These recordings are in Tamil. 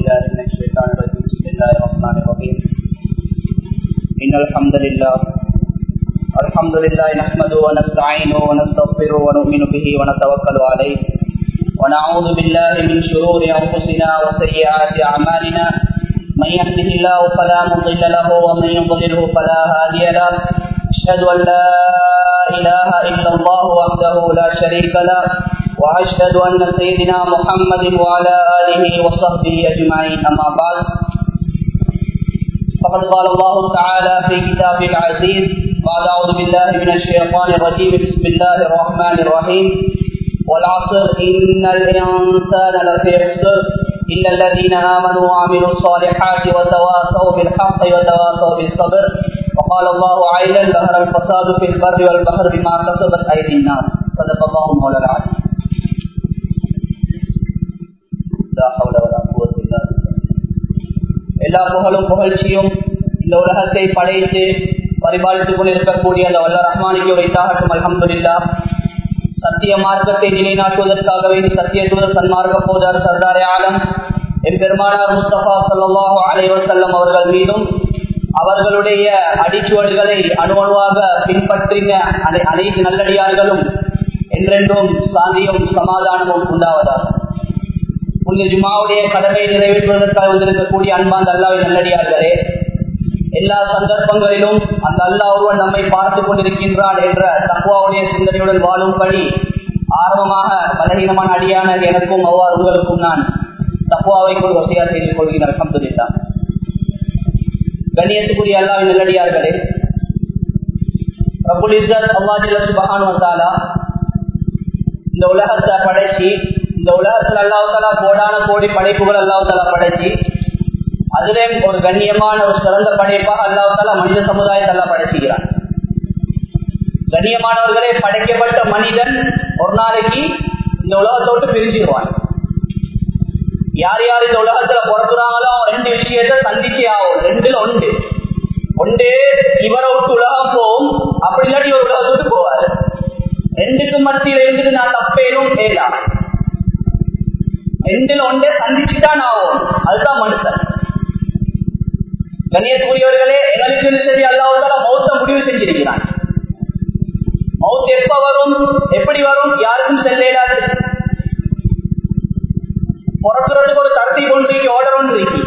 بالله من الشيطان الرجيم بسم الله الرحمن الرحيم إن الحمد لله الحمد لله نحمده ونستعينه ونستغفره ونؤمن به ونتوكل عليه ونعوذ بالله من شرور أنفسنا وسيئات أعمالنا من يهده الله فلا مضل له ومن يضلله فلا هادي له أشهد أن لا إله إلا الله وحده لا شريك له وأشهد أن سيدنا محمد وعلى آله وصحبه أجمعين أما بعد فقد قال الله تعالى في كتابه العزيز بعد أعوذ بالله من الشيطان الرجيم بسم الله الرحمن الرحيم والعصر إن الإنسان لفي خسر إلا الذين آمنوا وعملوا الصالحات وتواصوا بالحق وتواصوا بالصبر وقال الله عيلا ظهر الفساد في البر والبحر بما كسبت أيدي الناس صدق الله مولانا العظيم لا حول ولا قوة إلا بالله எல்லா புகழும் புகழ்ச்சியும் இந்த உலகத்தை படைத்து பரிபாலித்துக் கொண்டிருக்கக்கூடிய அந்த வல்ல ரஹ்மானிக்கு வைத்தாகட்டும் அலமதுல்லா சத்திய மார்க்கத்தை நிலைநாட்டுவதற்காக வேண்டி சத்திய தூதர் சன்மார்க்க போதார் சர்தாரே ஆலம் என் பெருமானார் முஸ்தபா சல்லாஹூ அலைவசல்லம் அவர்கள் மீதும் அவர்களுடைய அடிச்சுவடுகளை அணுவணுவாக பின்பற்றின அனைத்து நல்லடியார்களும் என்றென்றும் சாந்தியும் சமாதானமும் உண்டாவதாகும் புனித ஜுமாவுடைய கடமையை நிறைவேற்றுவதற்காக வந்திருக்கக்கூடிய அன்பாந்த அல்லாவின் நல்லடியார்களே எல்லா சந்தர்ப்பங்களிலும் அந்த அல்லா ஒருவன் நம்மை பார்த்துக் கொண்டிருக்கின்றான் என்ற தக்குவாவுடைய சிந்தனையுடன் வாழும்படி ஆர்வமாக பலகீனமான அடியான எனக்கும் அவ்வாறு உங்களுக்கும் நான் தக்குவாவை கொண்டு வசையா செய்து கொள்கிறேன் அலமதுல்லா கண்ணியத்துக்குரிய அல்லாவின் நல்லடியார்களே பிரபுல் இஸ்ஸத் அல்லாஜில சுபஹான் வந்தாலா இந்த உலகத்தை படைச்சி இந்த உலகத்தில் அல்லாஹாலா கோடான கோடி படைப்புகள் அல்லாஹாலா படைச்சி அதிலே ஒரு கண்ணியமான ஒரு சிறந்த படைப்பாக அல்லாஹாலா மனித சமுதாயத்தை எல்லாம் படைச்சுகிறான் கண்ணியமானவர்களே படைக்கப்பட்ட மனிதன் ஒரு நாளைக்கு இந்த உலகத்தோட்டு பிரிஞ்சிருவான் யார் யார் இந்த உலகத்துல பிறக்குறாங்களோ ரெண்டு விஷயத்த சந்திச்சே ஆகும் ரெண்டுல ஒன்று ஒன்று இவரை விட்டு உலகம் போகும் அப்படி இல்லாட்டி இவர் உலகத்தோட்டு போவாரு ரெண்டுக்கு மத்தியில் இருந்துட்டு நான் தப்பேனும் செய்யலாம் ரெண்டுல ஒன்றே சந்திச்சுதான் ஆகும் அதுதான் மனுஷன் கண்ணியக்கூடியவர்களே எங்களுக்கு சரி அல்லாவதால மௌத்த முடிவு செஞ்சிருக்கிறான் மவுத் எப்ப வரும் எப்படி வரும் யாருக்கும் செல்லாது பிறக்கிறதுக்கு ஒரு கருத்தி கொண்டு ஆர்டர் ஒன்று இருக்கு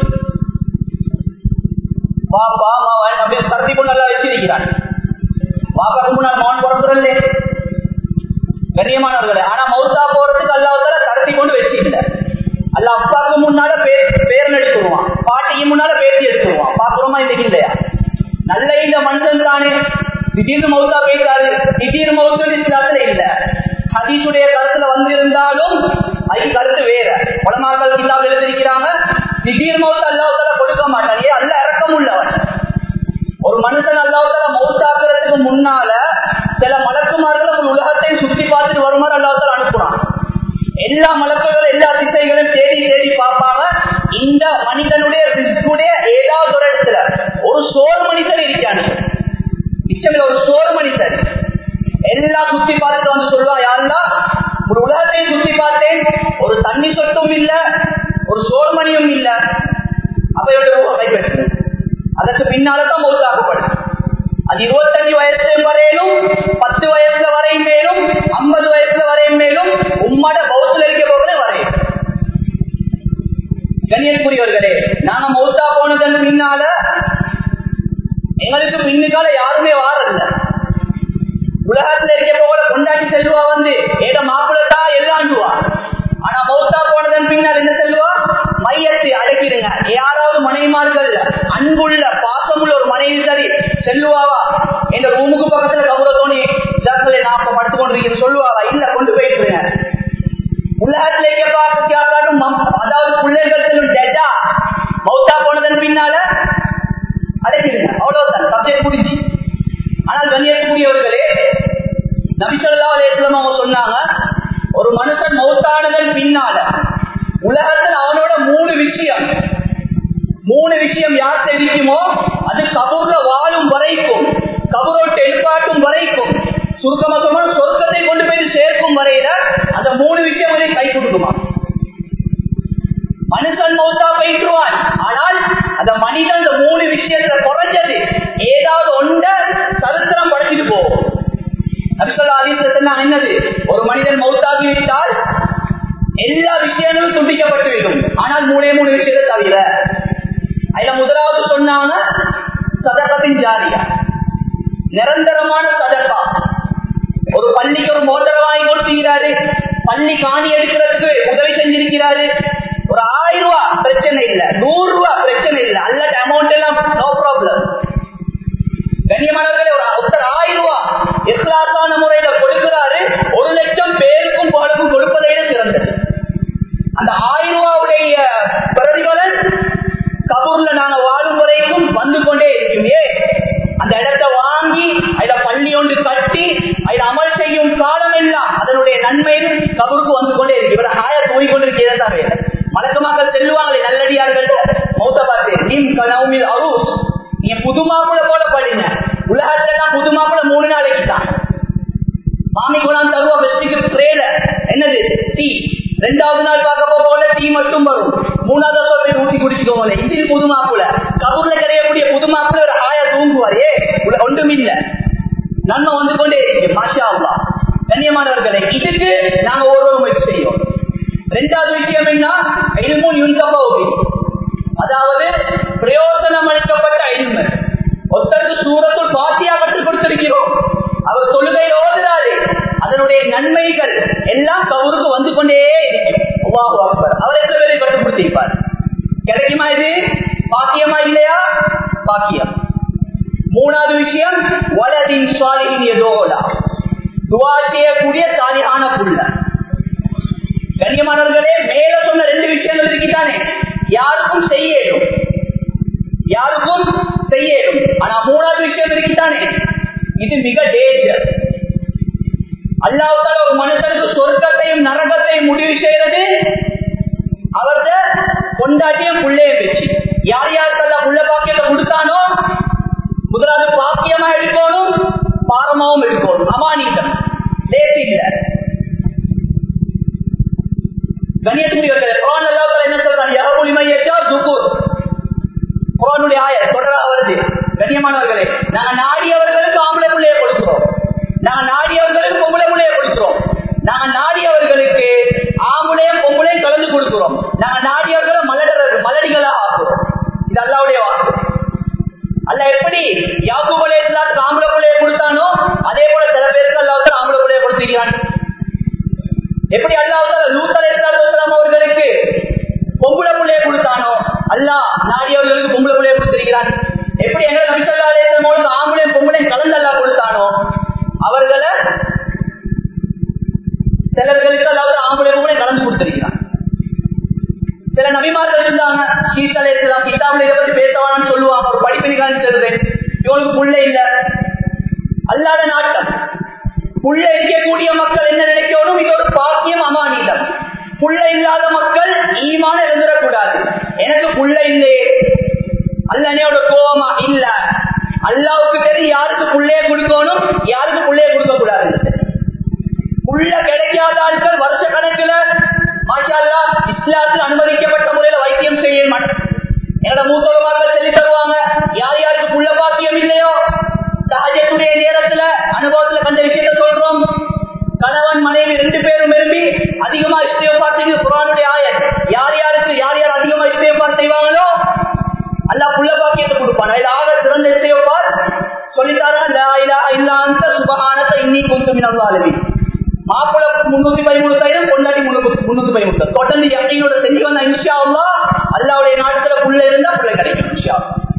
பாப்பா மாவன் அப்படின்னு கருத்தி கொண்டு எல்லாம் வச்சிருக்கிறான் பாப்பாக்கு முன்னால் மகன் பிறக்கிறல்லே கண்ணியமானவர்களே ஆனா மௌத்தா போறதுக்கு அல்லாவதால கடத்தி கொண்டு வச்சுக்கல அல்ல அப்பாவுக்கு முன்னால பேர் பேர் எடுத்துருவான் பாட்டிக்கு முன்னால பேசி எடுத்துருவான் பாக்குறோமா இன்னைக்கு இல்லையா நல்ல இந்த மனுஷன் தானே திடீர்னு மௌத்தா போயிட்டாரு திடீர்னு மௌத்து இஸ்லாத்துல இல்ல ஹதீசுடைய கருத்துல வந்திருந்தாலும் அது கருத்து வேற உலமாக்கள் கிட்டாப் எழுதிருக்கிறாங்க திடீர் மௌத்து அல்லாவுத்தால கொடுக்க மாட்டான் ஏன் அல்ல இறக்கம் உள்ளவன் ஒரு மனுஷன் அல்லாவுத்தால மௌத்தாக்குறதுக்கு முன்னால சில மலக்குமார்கள் உலகத்தை சுத்தி பார்த்துட்டு வருமாறு அல்லாவுத்தால அனுப்புறான் எல்லா மலக்குகளும் எல்லா திசைகளையும் தேடி தேடி பார்ப்பாங்க இந்த மனிதனுடைய ஏதாவது ஒரு இடத்துல ஒரு சோர் மனிதன் இருக்கானு மிச்சமில்ல ஒரு சோர் மனிதன் எல்லாம் சுத்தி பார்த்துட்டு வந்து சொல்லுவான் யாருன்னா ஒரு உலகத்தையும் சுத்தி பார்த்தேன் ஒரு தண்ணி சொட்டும் இல்ல ஒரு சோர்மணியும் இல்ல அப்ப இவருடைய கைப்பற்று அதற்கு பின்னால்தான் மௌத்தாக்கப்படும் அது இருபத்தஞ்சு வயசு வரையிலும் பத்து வயசுல வரையும் மேலும் ஐம்பது வயசுல வரையும் மேலும் உம்மட பௌத்துல இருக்க போகிற வரையும் கண்ணியத்துக்குரியவர்களே நாங்க மௌத்தா போனதன் பின்னால எங்களுக்கு பின்னுக்கால யாருமே வாரதில்ல உலகத்துல இருக்க போகிற கொண்டாட்டி செல்வா வந்து ஏத மாப்பிள்ளா எல்லாண்டுவா ஆனா மௌத்தா போனதன் பின்னால் என்ன செல்வா மையத்தை அடக்கிடுங்க யாராவது மனைவிமார்கள் அன்புள்ள பாசமுள்ள ஒரு மனைவி சரி செல்லுவாவா எங்க ரூமுக்கு பக்கத்துல கௌரவத்தோனி ஜாக்கிரதை நான் படுத்து கொண்டிருக்கிறேன் சொல்லுவாவா இல்ல கொண்டு போயிட்டு உலகத்துல கேட்காட்டும் அதாவது பிள்ளைகள் செல்லும் டெட்டா மௌத்தா போனதன் பின்னால அடைச்சிருங்க அவ்வளவுதான் சப்ஜெக்ட் முடிஞ்சு ஆனால் கண்ணியக்கூடியவர்களே நபிசல்லா அலேஸ்லம் அவங்க சொன்னாங்க ஒரு மனுஷன் மௌத்தானதன் பின்னால உலகத்தில் அவனோட மூணு விஷயம் மூணு விஷயம் யார் தெரியுமோ அது கபூர்ல வாழும் வரைக்கும் கபூரோட்டு எழுப்பாட்டும் வரைக்கும் சுருக்கமாக சொர்க்கத்தை கொண்டு போய் சேர்க்கும் வரையில அந்த மூணு விஷயம் கை கொடுக்குமா மனுஷன் மௌத்தா போயிட்டுருவான் ஆனால் அந்த மனிதன் அந்த மூணு விஷயத்துல குறைஞ்சது ஏதாவது ஒன்ற சரித்திரம் படிச்சுட்டு போகும் நபிசல்லா ஆதீசத்துல என்னது ஒரு மனிதன் மௌத்தாகி விட்டால் எல்லா விஷயங்களும் துண்டிக்கப்பட்டு விடும் ஆனால் மூணே மூணு விஷயத்தை தவிர அதுல முதலாவது சொன்னாங்க சதகத்தின் ஜாரியா நிரந்தரமான சதக்கா ஒரு பள்ளிக்கு ஒரு மோட்டரை வாங்கி கொடுத்துக்கிறாரு பள்ளி காணி எடுக்கிறதுக்கு உதவி செஞ்சிருக்கிறாரு ஒரு ஆயிரம் ரூபாய் பிரச்சனை இல்ல நூறு ரூபாய் பிரச்சனை இல்ல அல்ல அமௌண்ட் எல்லாம் நோ ப்ராப்ளம் கண்ணியமானவர்களே ஒரு ஒருத்தர் ஆயிரம் ரூபாய் இஸ்லாத்தான முறையில கொடுக்கிறாரு ஒரு லட்சம் பேருக்கும் புகழுக்கும் கொடுப்பதை விட சிறந்தது அந்த ஆயிரம் ரூபாவுடைய பிரதிபலன் கபூர்ல நாங்க வாழும் வரைக்கும் வந்து கொண்டே இருக்குமே அந்த இடத்தை வாங்கி அதுல பள்ளி ஒன்று கட்டி அதுல அமல் செய்யும் காலம் எல்லாம் அதனுடைய நன்மை கபூருக்கு வந்து கொண்டே இருக்கு இவரை ஹாய தூங்கி கொண்டிருக்கிறதே தான் வேலை மலக்கமாக்கள் செல்லுவாங்களே நல்லடியார்கள் மௌத்த பார்த்து நீம் கனவுமில் அருஸ் நீ புதுமாப்புல போல படின உலகத்துல நான் புதுமாப்புல மூணு நாளைக்கு தான் மாமி குணம் தருவா வெஸ்டிக்கு ட்ரேல என்னது டீ ரெண்டாவது நாள் பார்க்க போல டீ மட்டும் வரும் மூணாவது போய் ஊட்டி குடிச்சுக்கோங்க இது புது மாப்பிள கபூர்ல கிடையக்கூடிய புது மாப்பிள ஒரு ஆயா தூங்குவாரே ஒன்றும் இல்ல நன்மை வந்து கொண்டே இருக்கு மாஷா அல்லா கண்ணியமானவர்களே இதுக்கு நாங்க ஒரு முயற்சி செய்வோம் ரெண்டாவது விஷயம் என்ன இல்முன் யுன்கபௌபி அதாவது பிரயோசனம் அளிக்கப்பட்ட இல்மு ஒருத்தருக்கு சூரத்துள் பாத்தியா கற்றுக் கொடுத்திருக்கிறோம் அவர் தொழுகையில் ஓதுறாரு அதனுடைய நன்மைகள் எல்லாம் கவுருக்கு வந்து கொண்டே இருக்கும் அவர் எத்தனை பேரை கட்டுப்படுத்திருப்பார் கிடைக்குமா இது பாக்கியமா இல்லையா பாக்கியம் மூணாவது விஷயம் வலதின் சுவாலியின் எதோலா துவா செய்யக்கூடிய சாலியான புள்ள கண்ணியமானவர்களே மேல சொன்ன ரெண்டு விஷயங்கள் இருக்குதானே யாருக்கும் செய்யணும் யாருக்கும் செய்யணும் ஆனா மூணாவது விஷயம் இருக்குதானே இது மிக டேஞ்சர் அல்லாவுத்தால ஒரு மனுஷனுக்கு சொர்க்கத்தையும் நரகத்தையும் முடிவு செய்யறது அவர்த கொண்டாட்டியும் புள்ளைய வச்சு யார் யாருக்கெல்லாம் புள்ள பாக்கியத்தை கொடுத்தானோ முதலாவது பாக்கியமா எடுக்கணும் பாரமாவும் எடுக்கணும் அமானிதம் லேசி இல்ல கணியத்துக்குரியவர்கள் குரான் அல்லாஹ் என்ன சொல்றாங்க யஹபுலிமை யஷா சுகூர் குரானுடைய ஆய தொடரா வருது கண்ணியமானவர்களே நாங்க நாடியவர்களுக்கு ஆம்பளை பிள்ளைய கொடுக்கிறோம் நாங்க நாடியவர்களுக்கு பொம்பளை பிள்ளைய கொடுக்கிறோம் நாங்க நாடியவர்களுக்கு ஆம்பளையும் பொம்பளையும் கலந்து கொடுக்கிறோம் நாங்க நாடியவர்களை மலடர் மலடிகளா ஆக்குறோம் இது அல்லாவுடைய வாக்கு அல்ல எப்படி யாக்குபலே ஆம்பளை பிள்ளைய கொடுத்தானோ அதே போல சில பேருக்கு அல்லாவுக்கு ஆம்பளை பிள்ளைய கொடுத்துக்கிறான் எப்படி அல்லாவுக்கு லூத்தலை அவர்களுக்கு பொம்பளை பிள்ளைய கொடுத்தானோ அல்லா நாடியவர்களுக்கு பொம்பளை பிள்ளைய கொடுத்திருக்கிறான் எப்படி எங்களை நபிசல்லாலேசன் ஆம்பளையும் பொம்பளையும் கலந்து அல்லா கொடுத்தானோ அவர்களை சிலர்களுக்கு அதாவது ஆம்பளை பொம்பளை கலந்து கொடுத்திருக்கிறான் சில நபிமார்கள் இருந்தாங்க சீத்தலேசலாம் கிட்டாபில் இதை பற்றி பேசவானு சொல்லுவாங்க ஒரு படிப்பினிக்கான்னு சொல்றேன் இவனுக்கு புள்ள இல்ல அல்லாத நாட்டம் புள்ள இருக்கக்கூடிய மக்கள் என்ன நினைக்கணும் இது ஒரு பாக்கியம் அமானிதம் புள்ள இல்லாத மக்கள் ஈமான இருந்துடக்கூடாது எனக்கு புள்ள இல்லையே அல்லனையோட கோபமா இல்ல அல்லாவுக்கு தெரியும் யாருக்கு புள்ளைய கொடுக்கணும் யாருக்கு புள்ளைய கொடுக்க கூடாது புள்ள கிடைக்காத ஆட்கள் வருஷ கணக்குல மாஷால்லா இஸ்லாத்தில் அனுமதிக்கப்பட்ட முறையில வைத்தியம் செய்ய மாட்டேன் என்னோட மூத்தவர்கள் சொல்லி தருவாங்க யார் யாருக்கு புள்ள பாக்கியம் இல்லையோ சகஜத்துடைய நேரத்துல அனுபவத்துல கண்ட விஷயத்த சொல்றோம் கணவன் மனைவி ரெண்டு பேரும் விரும்பி அதிகமா இஷ்டப்பார் செய்து குரானுடைய ஆயர் யார் யாருக்கு யார் யார் அதிகமா இஷ்டப்பார் செய்வாங்களோ அல்லா புள்ள பாக்கியத்தை கொடுப்பான் இதாக சிறந்த இசையோப்பார் சொல்லித்தாரன் சுபகானத்தை இன்னி கொஞ்சம் நல்வாழ்வி மாப்பிள்ள முன்னூத்தி பதிமூணாயிரம் கொண்டாடி முன்னூத்தி பதிமூணு தொடர்ந்து எண்ணையோட செஞ்சு வந்த இன்ஷா அல்லா அல்லாவுடைய நாட்டுல புள்ள இருந்தா புள்ள கிடைக்கும் இன்ஷா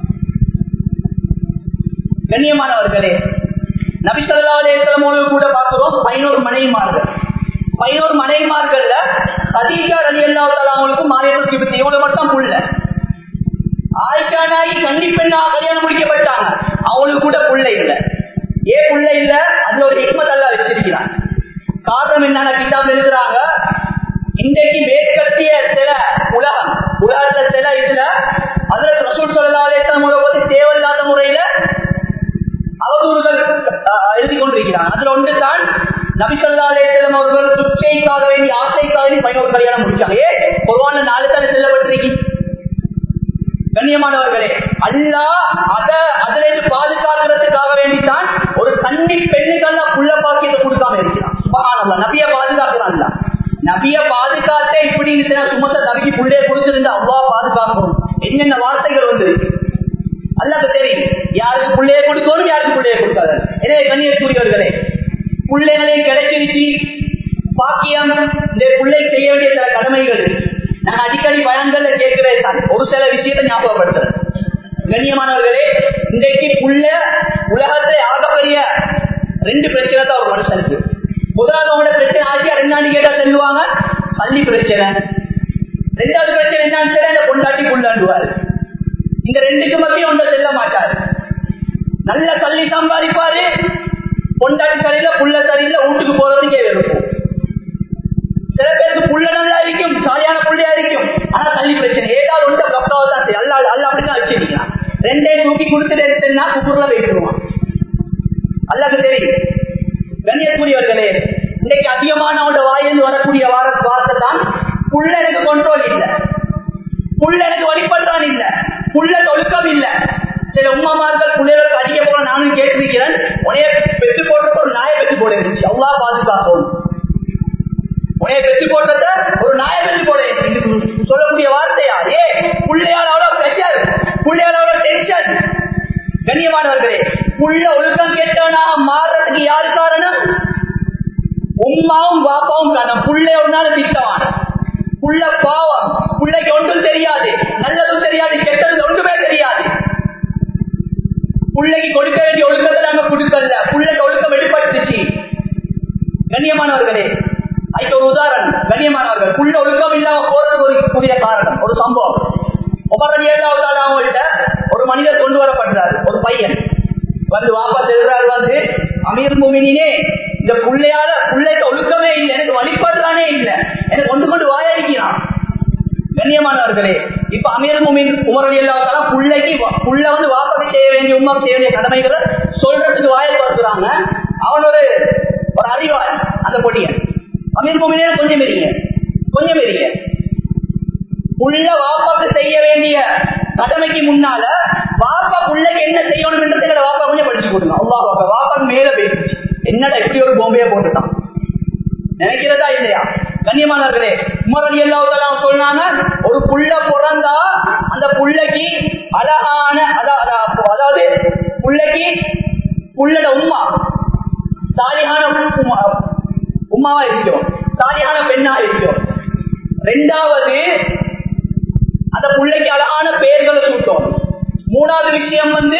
கண்ணியமானவர்களே நபிசல்லாலேசலமோடு கூட பார்க்கிறோம் பதினோரு மனைவிமார்கள் பதினோரு மனைவிமார்கள்ல ஹதீஜா அலி அல்லா அவங்களுக்கு மாரியத்துக்கு இப்ப இவங்களுக்கு மட்டும் புள்ள ஆயிஷா நாயி கன்னி பெண்ணா கல்யாணம் முடிக்கப்பட்டாங்க அவங்களுக்கு கூட புள்ள இல்ல ஏன் புள்ள இல்ல அதுல ஒரு ஹிக்மத் அல்லா வச்சிருக்கிறான் காரணம் என்னன்னா கிதாப் எழுதுறாங்க இன்றைக்கு மேற்கத்திய சில உலகம் உலகத்துல சில இதுல அதுல ரசூல் சொல்லலாலேசன் பத்தி தேவையில்லாத முறையில அவதூறுகள் எழுதி கொண்டிருக்கிறான் அதுல ஒன்று தான் நபிசல்லாலேசலம் அவர்கள் துச்சைக்காக வேண்டி ஆசைக்காக வேண்டி பதினோரு கல்யாணம் முடிச்சாங்க ஏ பொதுவான நாலு தானே செல்லப்பட்டிருக்கு கண்ணியமானவர்களே அல்லா அத அதுல இருந்து பாதுகாக்கிறதுக்காக வேண்டித்தான் ஒரு கன்னி பெண்ணுக்கெல்லாம் புள்ள பாக்கியத்தை கொடுக்காம இருக்கிறான் சுபகானல்லா நபிய பாதுகாக்கிறான்ல நபிய பாதுகாத்தே இப்படி இருந்துச்சுன்னா சுமத்த தவிக்கி புள்ளைய கொடுத்திருந்தா அவ்வா பாதுகாக்கணும் என்னென்ன வார்த்தைகள் வந்திருக்கு அல்லாத தெரியும் யாருக்கு பிள்ளைய கொடுக்கணும் யாருக்கு பிள்ளைய கொடுக்காது எனவே கண்ணியக்கூடியவர்களே பிள்ளைகளை கிடைச்சிருச்சு பாக்கியம் இந்த பிள்ளை செய்ய வேண்டிய சில கடமைகள் இருக்கு. நாங்க அடிக்கடி பயன்கள் கேட்கிறேன் தான் ஒரு சில விஷயத்தை ஞாபகப்படுத்துறேன் கண்ணியமானவர்களே இன்றைக்கு புள்ள உலகத்தை ஆகப்பெரிய ரெண்டு பிரச்சனை தான் ஒரு மனுஷனுக்கு முதலாவது உங்களோட பிரச்சனை ஆட்சியா ரெண்டாண்டு கேட்டா செல்லுவாங்க பள்ளி பிரச்சனை ரெண்டாவது பிரச்சனை என்னன்னு சரி அந்த பொண்டாட்டி புள்ளாண்டுவாரு இந்த ரெண்டுக்கு மத்தியும் ஒன்றை செல்ல மாட்டாரு நல்ல தள்ளி சம்பாதிப்பாரு பொண்டாட்டி சரியில்லை புள்ள சரியில்லை வீட்டுக்கு போறதுக்கே வெறுக்கும் சில பேருக்கு புள்ள நல்லா இருக்கும் சாலியான புள்ளையா இருக்கும் ஆனா தள்ளி பிரச்சனை ஏதாவது ஒன்று கப்டாவை தான் செய்யும் அல்ல அல்ல அப்படிதான் வச்சிருக்கிறான் ரெண்டே தூக்கி கொடுத்துட்டு எடுத்துன்னா குக்குர்ல போயிட்டுருவான் அல்லாக்கு தெரியும் கண்ணியக்கூடியவர்களே இன்னைக்கு அதிகமானவனோட வாயிலிருந்து வரக்கூடிய வார வார்த்தை தான் புள்ள எனக்கு கண்ட்ரோல் இல்லை புள்ள எனக்கு வழிபடுறான் இல்ல புள்ள தொழுக்கம் இல்ல சில உமாமார்கள் பிள்ளைகளுக்கு அடிக்க போல நானும் கேட்டிருக்கிறேன் உனைய பெற்று போட்டது ஒரு நாயை பெற்று போட இருந்துச்சு அவ்வளா பாதுகாக்கும் உனைய பெற்று போட்டத ஒரு நாயை பெற்று போட இருந்துச்சு. சொல்லக்கூடிய வார்த்தையா ஏ பிள்ளையால் அவ்வளவு பிரஷர் பிள்ளையால் அவ்வளவு டென்ஷன் கண்ணியமானவர்களே புள்ள ஒழுக்கம் கேட்டவனா மாறுறதுக்கு யாரு காரணம் உம்மாவும் பாப்பாவும் காரணம் புள்ளை ஒரு நாள் திட்டவான் புள்ள பாவம் பிள்ளைக்கு ஒன்றும் தெரியாது நல்லதும் தெரியாது கெட்டது ஒன்றுமே தெரியாது பிள்ளைக்கு கொடுக்க வேண்டிய ஒழுக்கத்தை நாங்க கொடுக்கல புள்ளைக்கு ஒழுக்கம் வெளிப்படுத்துச்சு கண்ணியமானவர்களே அதுக்கு ஒரு உதாரணம் கண்ணியமானவர்கள் புள்ள ஒழுக்கம் இல்லாம போறதுக்கு ஒரு புதிய காரணம் ஒரு சம்பவம் ஒவ்வொரு ஏழாவது அவங்கள்ட்ட ஒரு மனிதர் கொண்டு வரப்படுறாரு ஒரு பையன் வந்து வாப்பா செல்றாரு வந்து அமீர் முமினினே இந்த புள்ளையால புள்ளைக்கு ஒழுக்கமே இல்லை எனக்கு வழிபடுறானே இல்லை எனக்கு கொண்டு கொண்டு வாயடிக்கிறான் கண்ணியமானவர்களே இப்ப அமீர் முமின் உமரடி இல்லாதான் புள்ளைக்கு வா- புள்ள வந்து வாப்பாக்கு செய்ய வேண்டிய உமாக்கு செய்ய வேண்டிய கடமைகளை சொல்றதுக்கு வாயை பார்க்கிறாங்க அவன் ஒரு ஒரு அறிவாள் அந்த பொடியன் அமீர் முமினே கொஞ்சம் இருங்க கொஞ்சம் இருங்க புள்ள வாப்பாக்கு செய்ய வேண்டிய கடமைக்கு முன்னால வாப்பா புள்ளைக்கு என்ன செய்யணும் என்றதை வாப்பா கொஞ்சம் படிச்சு கொடுங்க அவ்வா வாப்பா வாப்பாக்கு மேல பேசிச்சு என்னடா இப்படி ஒரு பொம்மையை போட்டுட்டான் நினைக்கிறதா இல்லையா கண்ணியமானவர்களே உமர் அலி அல்லாஹ் சொன்னாங்க ஒரு புள்ள பிறந்தா அந்த புள்ளைக்கு அழகான அதா- அதா- அதாவது புள்ளைக்கு புள்ளட உம்மா சாலியான உம்மா உம்மாவா இருக்கும் சாலியான பெண்ணா இருக்கும் ரெண்டாவது அந்த பிள்ளைக்கு அழகான பெயர்களை சூட்டும் மூணாவது விஷயம் வந்து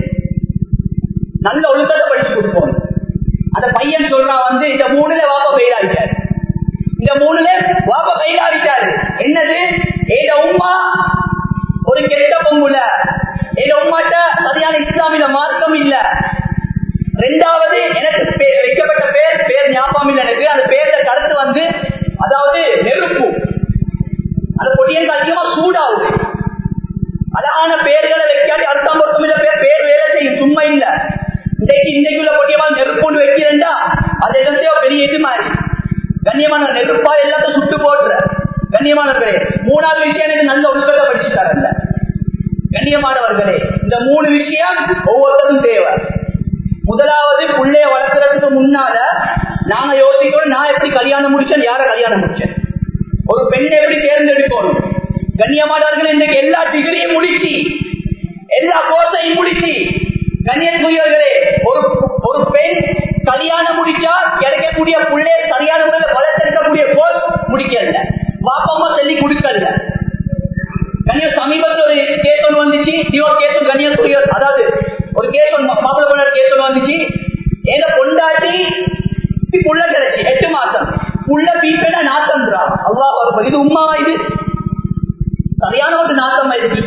நல்ல ஒழுக்கத்தை படிச்சு கொடுப்போம் அந்த பையன் சொல்றான் வந்து இந்த மூணுல வாப்ப ஃபெயில் ஆயிட்டாரு இந்த மூணுல வாப்ப ஃபெயில் ஆயிட்டாரு என்னது ஏத உம்மா ஒரு கெட்ட பொங்குல ஏத உம்மாட்ட சரியான இஸ்லாமில மார்க்கம் இல்ல ரெண்டாவது எனக்கு பே- வைக்கப்பட்ட பேர் பேர் ஞாபகம் இல்லை எனக்கு அந்த பேர்ல கருத்து வந்து அதாவது நெருப்பு அந்த பொடியன் அதிகமா சூடாகுது அழகான பெயர்களை வைக்காட்டி அர்த்தம் பொருத்தம் இல்ல பேர் பேர் வேலை செய்யும் சும்மா இல்ல இன்றைக்கு இன்றைக்குள்ள பொடியமா நெருப்புன்னு வைக்கிறேன்டா அது என்னத்தையோ பெரிய இது மாதிரி கண்ணியமான நெருப்பா எல்லாத்தையும் சுட்டு போடுற கண்ணியமானவர்களே மூணாவது விஷயம் எனக்கு நல்ல ஒழுக்கத்தை படிச்சு தரல கண்ணியமானவர்களே இந்த மூணு விஷயம் ஒவ்வொருத்தரும் தேவை முதலாவது புள்ளைய வளர்க்கறதுக்கு முன்னால நாங்க யோசிக்கணும் நான் எப்படி கல்யாணம் முடிச்சேன் யார கல்யாணம் முடிச்சேன் ஒரு பெண்ணை எப்படி தேர்ந்தெடுக்கணும் கண்ணியமானவர்கள் இன்றைக்கு எல்லா டிகிரியும் முடிச்சு எல்லா கோர்ஸையும் முடிச்சு கண்ணியத்துக்குரியவர்களே ஒரு ஒரு பெண் கல்யாணம் முடிச்சா கிடைக்கக்கூடிய புள்ளைய சரியான முறையில் வளர்த்தெடுக்கக்கூடிய கோர்ஸ் முடிக்கல பாப்பா சொல்லி கொடுக்கல கண்ணிய சமீபத்தில் ஒரு கேஸ் ஒன்று வந்துச்சு டிவோர்ஸ் கேஸ் ஒன்று கண்ணியத்துக்குரிய அதாவது ஒரு கேஸ் ஒன்று மாப்பிள்ளை பண்ண கேஸ் ஒன்று வந்துச்சு ஏதோ பொண்டாட்டி புள்ள கிடைச்சு எட்டு மாசம் புள்ள பீப்பேட நாத்தம்ன்றா அல்லாஹ் அக்பர். இது உண்மாவா இது சரியான ஒரு நாத்தம் ஆயிடுச்சு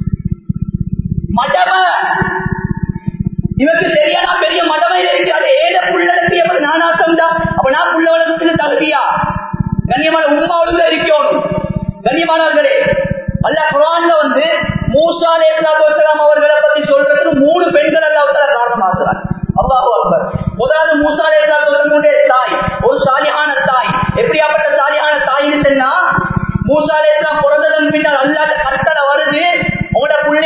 மடம இவருக்கு தெரியாத பெரிய மடமையில இருக்கு அது ஏத புள்ளடத்தி அப்ப நான் நாத்தம்டா அப்ப நான் புள்ள வளர்த்துக்கு தகுதியா கண்ணியமான உண்மா ஒழுங்க இருக்கணும் கண்ணியமானவர்களே அல்ல குரான்ல வந்து மூசா அலைஹிஸ்ஸலாம் அவர்களை பத்தி சொல்றதுக்கு மூணு பெண்கள் அல்லாஹ் காரணமாக்குறாங்க அல்லாஹ் அக்பர் முதலாவது மூசா அலைஹிஸ்ஸலாமுடைய தாய் ஒரு சாலியான தாய் எப்படியாப்பட்ட சாலியான தாய்னு சொன்னா மூசா அலைஹிஸ்ஸலாம் பிறந்ததன் பின்னால் அல்லாட்ட கட்டளை வருது உங்களோட புள்ள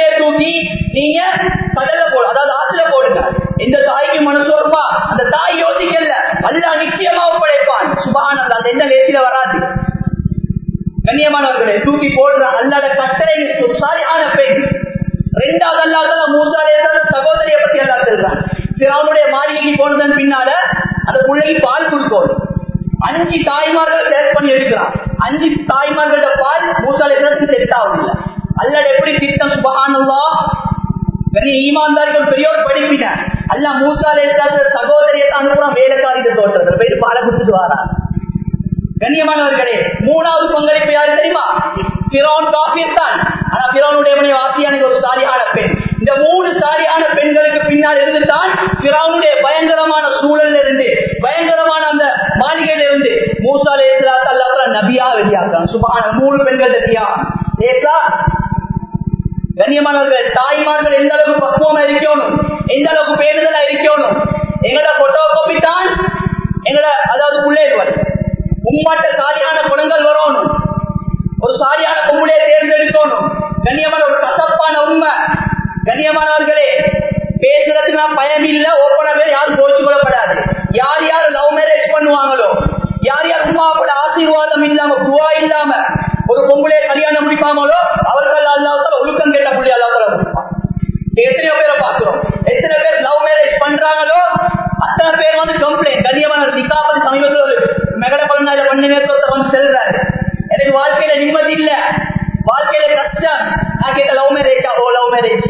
கண்ணியமானவர்களே தூக்கி போடுற அல்லாட கட்டளை ஒரு சாரியான பெண் ரெண்டாவது அல்லாத மூசாலே சகோதரியை பத்தி அல்லா சொல்றான் அவனுடைய மாளிகைக்கு போனதன் பின்னால அந்த பிள்ளைக்கு பால் கொடுக்கணும் அஞ்சு தாய்மார்கள் செலக்ட் பண்ணி எடுக்கிறான் அஞ்சு தாய்மார்களோட பால் மூசாலே செட் ஆகுது அல்லாட எப்படி திட்டம் சுபகானவா பெரிய ஈமான்தாரிகள் பெரியோர் படிப்பின அல்ல மூசாலே சகோதரியை தான் அனுப்புறான் வேலைக்காரியை தோற்றது போயிட்டு பாலை கொடுத்துட்டு வாரா கண்ணியமானவர்களே மூணாவது பங்களிப்பு யாரு தெரியுமா பிரோன் காஃபியர் தான் ஆனா பிரோனுடைய வாசியான ஒரு சாரியான பெண் இந்த மூணு சாரியான பெண்களுக்கு பின்னால் இருந்துதான் பிராவுடைய பயங்கரமான சூழல்ல இருந்து பயங்கரமான அந்த மாளிகையில இருந்து மூசாலே அல்லா நபியா வெளியாகிறான் சுபான மூணு பெண்கள் தியாகம் ஏசா கண்ணியமானவர்கள் தாய்மார்கள் எந்த அளவுக்கு பக்குவமா இருக்கணும் எந்த அளவுக்கு பேருதலா இருக்கணும் எங்களோட போட்டோ காப்பி தான் எங்களோட அதாவது பிள்ளைகள் உம்மாட்ட சாரியான குணங்கள் வரணும் ஒரு சாரியான பொம்பளையை தேர்ந்தெடுக்கணும் கண்ணியமான ஒரு கசப்பான உண்மை கண்ணியமானவர்களே பேசுறதுக்கு நான் பயம் இல்ல ஓப்பனாவே யாரும் கோச்சு கொள்ளப்படாது யார் யார் லவ் மேரேஜ் பண்ணுவாங்களோ யார் யார் உமாவோட ஆசீர்வாதம் இல்லாம துவா இல்லாம ஒரு பொம்பளையை கல்யாணம் முடிப்பாங்களோ அவர்கள் அல்லாத்தால ஒழுக்கம் கேட்ட புள்ளி அல்லாத்தால முடிப்பான் எத்தனையோ பேரை பாக்குறோம் எத்தனை பேர் லவ் மேரேஜ் பண்றாங்களோ அத்தனை பேர் வந்து கம்ப்ளைண்ட் கண்ணியமான நிக்காபதி சமீபத்தில் ஒரு மெகட பண்ண பண்ண நேரத்தை வந்து செல்றாரு எனக்கு வாழ்க்கையில நிம்மதி இல்ல வாழ்க்கையில கஷ்டம் நான் கேட்ட love marriage oh love marriage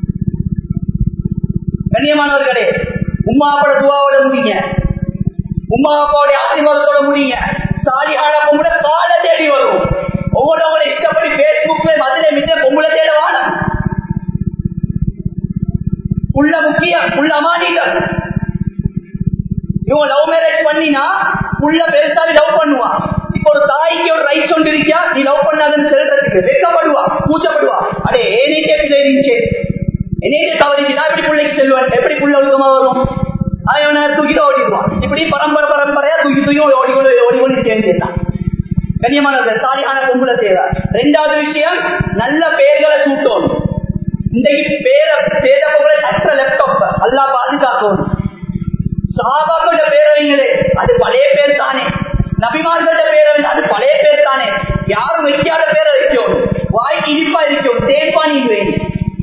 கண்ணியமானவர்களே உமா அப்பட துவாவோட முடிங்க உமா அப்பாவுடைய ஆசீர்வாதத்தோட முடிங்க சாலியான பொம்பளை கால தேடி வரும் ஒவ்வொருவங்களை இஷ்டப்படி பேஸ்புக்ல மதுரை மிச்ச பொம்பளை தேட வாழும் உள்ள முக்கியம் உள்ள அமானிகள் இவங்க லவ் மேரேஜ் பண்ணினா உள்ள பெருசாவி லவ் பண்ணுவான் இப்போ ஒரு தாய்க்கு ஒரு ரைட்ஸ் ஒன்று இருக்கியா நீ லவ் பண்ணாதுன்னு சொல்றதுக்கு வெக்கப்படுவா கூச்சப்படுவா அடே ஏனே பிள்ளை இருந்துச்சு என்னையே தவறிச்சு நான் எப்படி பிள்ளைக்கு செல்வேன் எப்படி புள்ள ஒழுக்கமா வரும் அவனை தூக்கிட்டு ஓடிடுவான் இப்படி பரம்பரை பரம்பரையா தூக்கி தூக்கி ஓடி ஓடி ஓடி ஓடி சேர்ந்துட்டான் கண்ணியமானவர்கள் சாலியான பொம்பளை தேவை ரெண்டாவது விஷயம் நல்ல பெயர்களை சூட்டணும் இன்றைக்கு பேரை தேட போகிற அற்ற லேப்டாப் அல்லா பாதுகாக்கணும் சஹாபாக்களோட பேரவைங்களே அது பழைய பேர் தானே நபிமார்களோட பேரவை அது பழைய பேர் தானே யாரும் வைக்காத பேரை வைக்கும் வாய் இனிப்பா இருக்கும் தேன்பானி வேணும்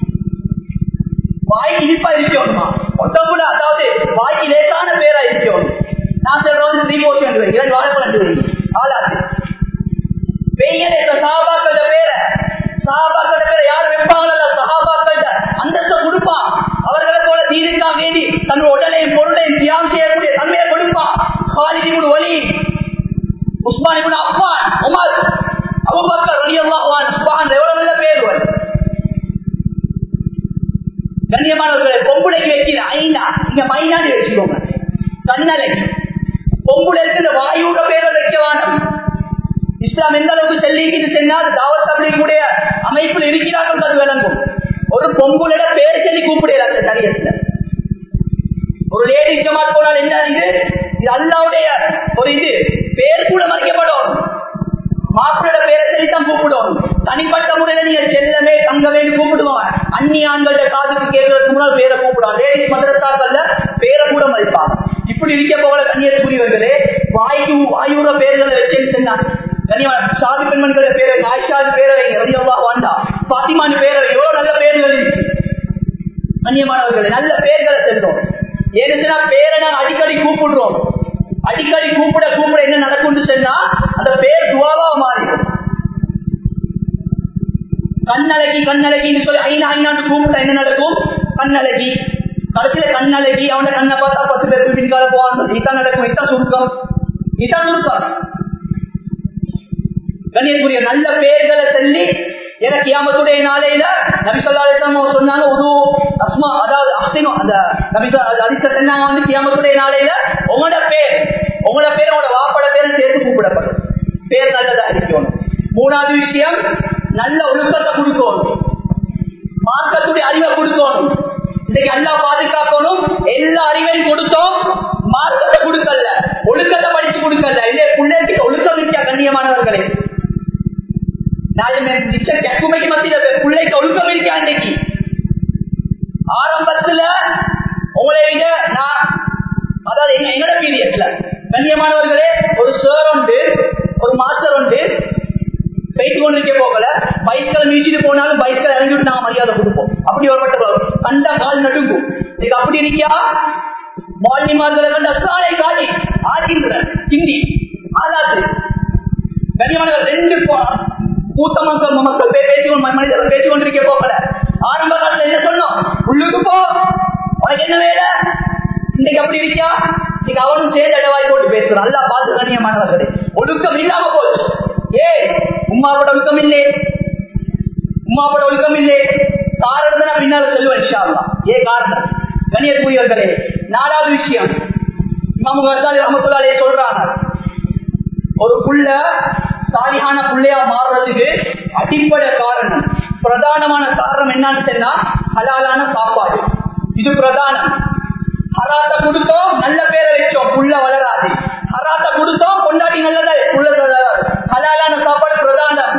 வாய் இனிப்பா இருக்கணுமா ஒட்டக்கூட அதாவது வாய்க்கு லேசான பேரா இருக்கணும் நான் சொல்றது த்ரீ போர்ஷன் இரண்டு வாழைப்பழம் வரீங்க ஆளாது பெய்யலே சஹாபாக்களோட பேர சஹாபாக்களோட பேரை யார் வைப்பாங்களோ சஹாபாக்கள அந்தஸ்தை கொடுப்பான் அவர்களை போல தீனுக்கா வேண்டி தன் உடலையும் பொருளையும் தியாகம் செய்யக்கூடிய தன்மையை கொடுப்பான் காலிதி கூட ஒலி உஸ்மான் இப்படி அப்பான் உமர் அபுபக்கர் ரலியல்லாஹு உஸ்மான் எவ்வளவு நல்ல பேர் கண்ணியமானவர்களை பொம்புளைக்கு வைக்கிற ஐநா இங்க மைனாடி வச்சுக்கோங்க கண்ணலை பொம்புளை இருக்கிற வாயுட பேரை வைக்க வேணும் இஸ்லாம் எந்த அளவுக்கு செல்லிக்கிட்டு சென்றால் தாவத் அப்படிக்கூடிய அமைப்பில் இருக்கிறார்கள் அது விளங்கும் ஒரு பொம்புளிட பேர் சொல்லி கூப்பிடல அந்த சரியத்துல ஒரு லேடி ஜமாத் போனால் என்ன இது இது அல்லாவுடைய ஒரு இது பேர் கூட மறைக்கப்படும் மாப்பிளோட பேரை சொல்லி தான் கூப்பிடும் தனிப்பட்ட முறையில நீங்க செல்லமே தங்கவேன்னு கூப்பிடுவாங்க அந்நிய ஆண்களோட காதுக்கு கேட்கறதுக்கு முன்னால் பேரை கூப்பிடுவாங்க லேடிஸ் மதரசாக்கள்ல பேரை கூட மதிப்பாங்க இப்படி இருக்க போல கண்ணியத்துக்குரியவர்களே வாயு வாயுற பேர்களை வச்சு சொன்னாங்க சாதி பெண்மணிகளோட பேரை ஆயிஷாது பேரை ரவியல்லா வாண்டா பாத்திமானு பேரை எவ்வளவு நல்ல பேர்கள் இருக்கு கண்ணியமானவர்களே நல்ல பேர்களை செல்றோம் ஏன்னா பேரை நாங்கள் அடிக்கடி கூப்பிடுறோம் அடிக்கடி கூப்பிட கூப்பிட என்ன நடக்கும்னு சொன்னா அந்த பேர் துவாவா மாறிடும் கண்ணழகி கண்ணழகின்னு சொல்லி ஐநா ஐநாட்டு கூப்பிட்டா என்ன நடக்கும் கண்ணழகி கடைசியில கண்ணழகி அவன கண்ணை பார்த்தா பத்து பேருக்கு பின்கால போவான் இதான் நடக்கும் இதான் சுருக்கம் இதான் சுருக்கம் கண்ணியக்குரிய நல்ல பெயர்களை சொல்லி எனக்கு கியாமத்துடைய நாளையில நபிசல்லாசம் சொன்னாங்க ஒரு அஸ்மா அதாவது அசினம் அந்த நபிசா அதிச சொன்னாங்க வந்து கியாமத்துடைய நாளையில உங்களோட பேர் உங்களோட பேர் உங்களோட வாப்பட பேரும் சேர்த்து கூப்பிடப்படும் பேர் நல்லதா இருக்கணும் மூணாவது விஷயம் நல்ல ஒழுக்கத்தை கொடுக்கணும் மார்க்கத்துடைய அறிவை கொடுக்கணும் இன்னைக்கு அல்லா பாதுகாக்கணும் எல்லா அறிவையும் கொடுத்தோம் மார்க்கத்தை கொடுக்கல ஒழுக்கத்தை படிச்சு கொடுக்கல இதே பிள்ளைக்கு ஒழுக்கம் இருக்கா கண்ணியமானவர்களே கக்குமைக்கு மத்தியில பிள்ளைக்கு ஒழுக்கம் இருக்கா அன்னைக்கு ஆரம்பத்துல உங்களை விட நான் அதாவது எங்களோட பீரியட்ல கண்ணியமானவர்களே ஒரு சார் உண்டு ஒரு மாஸ்டர் உண்டு பேசி கொண்டிருக்க போகல பைஸ்களை மீச்சிட்டு போனாலும் பைஸ்களை இறங்கி விட்டு நாங்க மரியாதை கொடுப்போம் அப்படி ஒரு கண்டா கால் நடுங்கும் இது அப்படி இருக்கியா மாலிமார்களை கண்ட சாலை காலி ஆகின்ற கிண்டி ஆதாத்து கனிமனர்கள் ரெண்டு மூத்த மக்கள் மக்கள் பேசி மனிதர்கள் பேசிக் கொண்டிருக்க போகல ஆரம்ப காலத்துல என்ன சொன்னோம் உள்ளுக்கு போ உனக்கு என்ன வேலை இன்னைக்கு அப்படி இருக்கியா இன்னைக்கு அவனும் சேர்ந்து இடவாய் போட்டு பேசுறான் நல்லா பார்த்து கண்ணியமானவர்களே ஒழுக்கம் இல்லாம போச்சு ஏ உமாவோட ஒழுக்கம் இல்லே உமாவோட ஒழுக்கம் இல்லே காரணத்தை நான் பின்னால சொல்லுவேன் இன்ஷால்லாம் ஏ காரணம் கண்ணியத்துக்குரியவர்களே நாலாவது விஷயம் இமாமு கசாலி ரஹமத்துல்லாலே சொல்றாங்க ஒரு புள்ள சாலியான புள்ளையா மாறுறதுக்கு அடிப்படை காரணம் பிரதானமான காரணம் என்னன்னு சொன்னா ஹலாலான சாப்பாடு இது பிரதானம் ஹராத்த கொடுத்தோம் நல்ல பேரை வச்சோம் புள்ள வளராது ஹராத்த கொடுத்தோம் கொண்டாடி நல்லதா புள்ள வளராது ஹலாலான சாப்பாடு பிரதானம்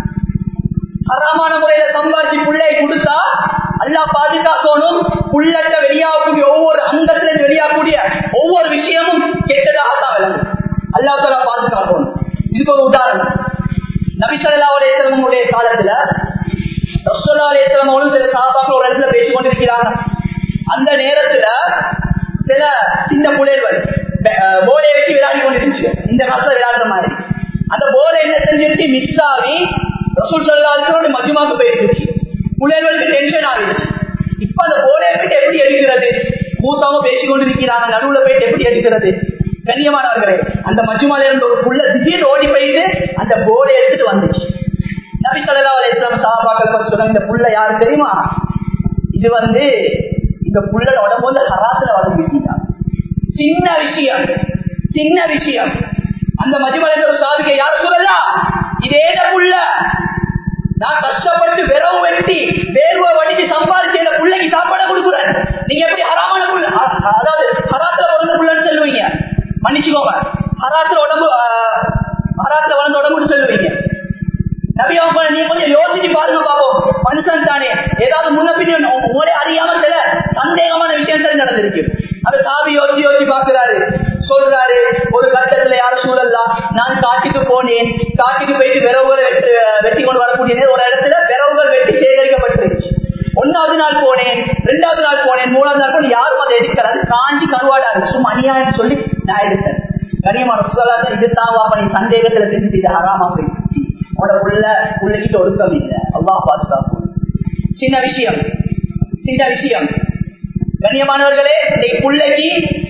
ஹராமான முறையில சம்பாதிச்சு பிள்ளை கொடுத்தா அல்லா பாதுகாக்கணும் புள்ளட்ட வெளியாகக்கூடிய ஒவ்வொரு அங்கத்துல இருந்து வெளியாகக்கூடிய ஒவ்வொரு விஷயமும் கெட்டதாகத்தான் விளங்கும் அல்லா தலா பாதுகாக்கணும் இதுக்கு ஒரு உதாரணம் நபிசல்லா அலேஸ்வரமுடைய காலத்துல ரசோல்லா அலேஸ்வரமோடும் சில சாபாக்கள் ஒரு இடத்துல பேசிக் கொண்டிருக்கிறாங்க அந்த நேரத்துல சில சின்ன புலைகள் போலையை வச்சு விளையாடி கொண்டிருந்துச்சு இந்த காலத்துல விளையாடுற மாதிரி அந்த போலை என்ன செஞ்சிருச்சு மிஸ் ஆகி ரசூல் சொல்லாத மஜ்மாக்கு போயிருந்துச்சு புலைகளுக்கு டென்ஷன் ஆகிடுச்சு இப்ப அந்த போலையை போயிட்டு எப்படி எடுக்கிறது மூத்தவங்க பேசிக் கொண்டிருக்கிறாங்க நடுவுல போயிட்டு எப்படி எடுக்கிறது கண்ணியமானவர்களே அந்த மஜ்மால இருந்த ஒரு புள்ள திடீர்னு ஓடி போயிட்டு அந்த போலை எடுத்துட்டு வந்துச்சு நபி சல்லா அலிஸ்லாம் சாபாக்கள் பத்தி சொன்ன இந்த புள்ள யாரு தெரியுமா இது வந்து இந்த புள்ளட உடம்பு வந்து ஹராத்துல வளர்ந்துட்டாங்க சின்ன விஷயம் சின்ன விஷயம் அந்த மதிமலை ஒரு சாதிக்க யார சொல்லலாம் இதே புள்ள நான் கஷ்டப்பட்டு விரவு வெட்டி வேர்வை வடிச்சு சம்பாதிச்சு இந்த பிள்ளைக்கு சாப்பாடு கொடுக்குறேன் நீங்க எப்படி ஹராமான புள்ள அதாவது ஹராத்துல வளர்ந்த புள்ளன்னு சொல்லுவீங்க மன்னிச்சுக்கோங்க ஹராத்துல உடம்பு ஹராத்துல வளர்ந்த உடம்புன்னு சொல்லுவீங்க நபியாவுக்கு நீங்க கொஞ்சம் யோசிச்சு பாருங்க பாப்போம் மனுஷன் தானே ஏதாவது முன்ன பின்ன உங்களே அறியாம சில சந்தேகமான விஷயங்கள் நடந்திருக்கு அது சாமி யோசிச்சு யோசிச்சு பாக்குறாரு சொல்றாரு ஒரு கட்டத்துல யாரும் சூழல்லாம் நான் காட்டுக்கு போனேன் காட்டுக்கு போயிட்டு விரவுகளை வெட்டி வெட்டி கொண்டு வரக்கூடிய ஒரு இடத்துல விரவுகள் வெட்டி சேகரிக்கப்பட்டிருச்சு ஒன்னாவது நாள் போனேன் ரெண்டாவது நாள் போனேன் மூணாவது நாள் போனேன் யாரும் அதை எடுக்கிறாரு காஞ்சி கருவாடா இருக்கு சும்மா அநியாயம் சொல்லி நான் எடுத்தேன் கனியமான சுகலாத இது தான் வாப்ப நீ சந்தேகத்துல செஞ்சு இது ஹராமா போயிடுச்சு உன்னோட உள்ள உள்ளகிட்ட ஒழுக்கம் இல்லை அல்லா பாதுகாக்கும் சின்ன விஷயம் சின்ன விஷயம் கண்ணியமானவர்களே இன்னைக்கு பிள்ளைக்கு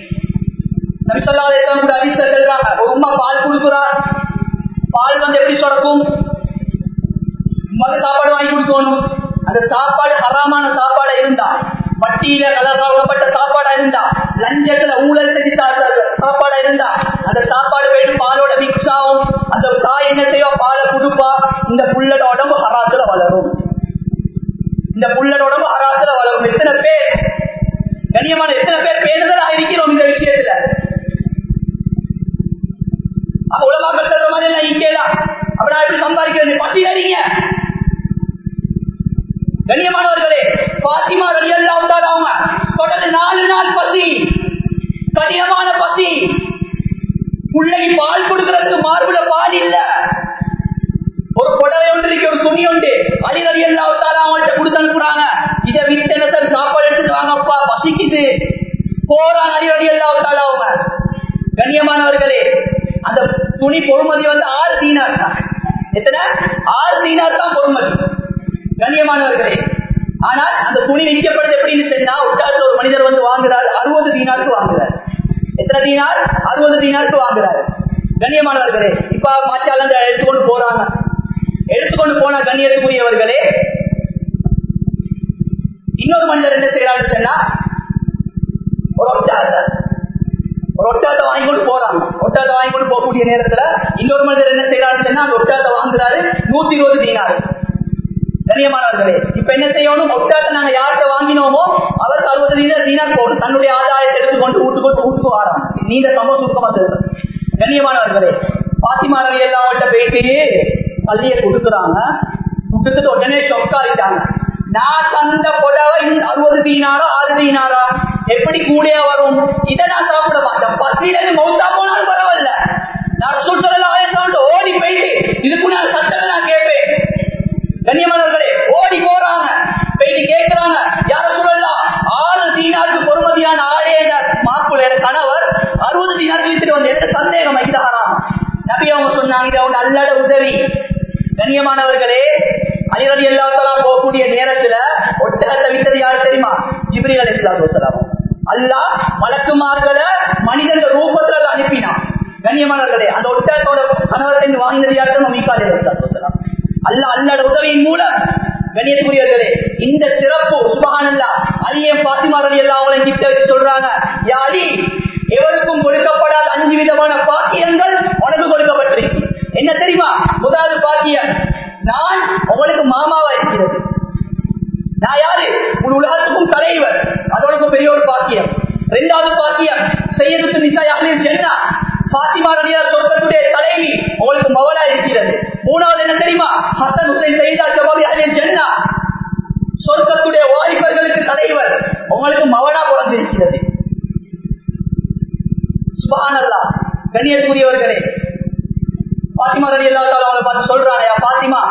நபிசல்லாத கூட அதிசயம் செல்றாங்க ஒரு உமா பால் கொடுக்குறா பால் வந்து எப்படி சுரக்கும் மத சாப்பாடு வாங்கி கொடுக்கணும் அந்த சாப்பாடு ஹராமான சாப்பாடா இருந்தா வட்டியில கலக்கப்பட்ட சாப்பாடா இருந்தா லஞ்சத்துல ஊழல் செஞ்சு சாப்பாடா இருந்தா அந்த சாப்பாடு போயிட்டு பாலோட மிக்ஸ் ஆகும் அந்த தாய் என்ன செய்வா பாலை கொடுப்பா இந்த புள்ளட உடம்பு ஹராத்துல வளரும் இந்த புள்ளட உடம்பு ஹராத்துல வளரும் எத்தனை பேர் கண்ணியமான எத்தனை பேர் பேருதலா இருக்கிறோம் இந்த விஷயத்துல அப்ப உலமாக சொல்ற மாதிரி எல்லாம் இங்கேதான் அப்ப நான் எப்படி சம்பாதிக்கிறது பசி அறிங்க கண்ணியமானவர்களே பாத்திமா ரலியல்லாஹு தஆலா அவங்க தொடர்ந்து நாலு நாள் பசி கடினமான பசி பிள்ளைக்கு பால் கொடுக்கறதுக்கு மார்புல பால் இல்ல ஒரு புடவை ஒன்று இருக்கு ஒரு துணி உண்டு அலி ரலியல்லாஹு தஆலா அவங்கள்ட்ட கொடுத்து அனுப்புறாங்க இதை வித்தனத்தில் சாப்பாடு எடுத்துட்டு வாங்கப்பா பசிக்குது போறாங்க அலி ரலியல்லாஹு தஆலா அவங்க கண்ணியமானவர்களே அந்த துணி பொறுமதி வந்து ஆறு தீனார் தான் எத்தனை ஆறு தீனார் தான் பொறுமதி கண்ணியமானவர்களே ஆனால் அந்த துணி விற்கப்படுது எப்படின்னு சொன்னா உட்கார்ந்து ஒரு மனிதர் வந்து வாங்குறாரு அறுபது தீனாருக்கு வாங்குறாரு எத்தனை தீனார் அறுபது தீனாருக்கு வாங்குறாரு கண்ணியமானவர்களே இப்ப மாச்சால எடுத்துக்கொண்டு போறாங்க எடுத்துக்கொண்டு போன கண்ணியத்துக்குரியவர்களே இன்னொரு மனிதர் என்ன செய்யறான்னு சொன்னா ஒரு ஒட்டாத ஒரு ஒட்டாத்தை வாங்கி கொண்டு போறாங்க ஒட்டாத்தை வாங்கி கொண்டு போகக்கூடிய நேரத்துல இன்னொரு மனிதர் என்ன செய்யறாருன்னு சொன்னா அந்த ஒட்டாத்தை வாங்குறாரு நூத்தி இருபது தீனாரு கண்ணியமானவர்களே இப்ப என்ன செய்யணும் ஒட்டாத்தை நாங்க யார்கிட்ட வாங்கினோமோ அவருக்கு அறுபது தீனார் தீனார் போகணும் தன்னுடைய ஆதாயத்தை எடுத்துக்கொண்டு வீட்டுக்கு வீட்டுக்கு வாராங்க நீங்க சம சுருக்கமா தெரியும் கண்ணியமானவர்களே பாத்திமா ரவி எல்லாம் அவங்கள்ட்ட போயிட்டு பள்ளியை கொடுக்குறாங்க கொடுத்துட்டு உடனே சொக்காரிட்டாங்க நான் தந்த புடவை அறுபது தீனாரோ ஆறு தீனாரா எப்படி கூடிய வரும் இதை நான் சாப்பிட மாட்டேன் பசியில இருந்து மௌத்தா போனாலும் பரவாயில்ல நான் சுற்றுலா ஓடி போயிட்டு இதுக்கு நான் சட்டத்தை நான் கேட்பேன் கேட்கிறாங்க யார சொல்லலாம் ஆறு தீனாருக்கு பொறுமதியான ஆடே மாப்பிள்ள கணவர் அறுபது தீனாருக்கு வித்துட்டு வந்து எந்த சந்தேகம் வைத்தாராம் நபி அவங்க சொன்னாங்க இது அவங்க அல்லட உதவி கண்ணியமானவர்களே அலிரதி எல்லாத்தெல்லாம் போகக்கூடிய நேரத்துல ஒட்டகத்தை வித்தது யாரு தெரியுமா ஜிப்ரி அலி இஸ்லாத்து அல்லாஹ் மலக்குமார்களை மனிதன் ரூபத்துல அனுப்பினான் கண்ணியமானவர்களே அந்த ஒட்டகத்தோட கணவத்தை வாங்கினது யாருக்கும் மீக்காலே இஸ்லாத்து அல்ல அல்லட உதவியின் மூலம் கண்ணியத்துக்குரியவர்களே இந்த சிறப்பு சுபகானல்லா அலியம் பாத்திமா ரவி எல்லாம் அவங்களை கிட்ட வச்சு சொல்றாங்க யாரி எவருக்கும் கொடுக்கப்படாத அஞ்சு விதமான பாக்கியங்கள் உனக்கு கொடுக்கப்பட்டிருக்கு என்ன தெரியுமா முதலாவது பாக்கியம் நான் உங்களுக்கு மாமாவா இருக்கிறது நான் யாரு உன் உலகத்துக்கும் தலைவர் அதோட பெரிய ஒரு பாக்கியம் இரண்டாவது பாக்கியம் செய்யறது நிசா யாரையும் சென்னா பாத்திமா ரவியார் சொர்க்கத்துடைய தலைவி உங்களுக்கு மவளா இருக்கிறது மூணாவது என்ன தெரியுமா ஹசன் ஹுசைன் செய்தா ஜபாபி யாரையும் சென்னா சொர்க்கத்துடைய வாய்ப்பர்களுக்கு தலைவர் உங்களுக்கு மவனா பிறந்திருக்கிறது சுபானல்லா கண்ணியத்துக்குரியவர்களே பாத்திமா ரவி அல்லா அவங்களை பார்த்து சொல்றாங்க பாத்திமா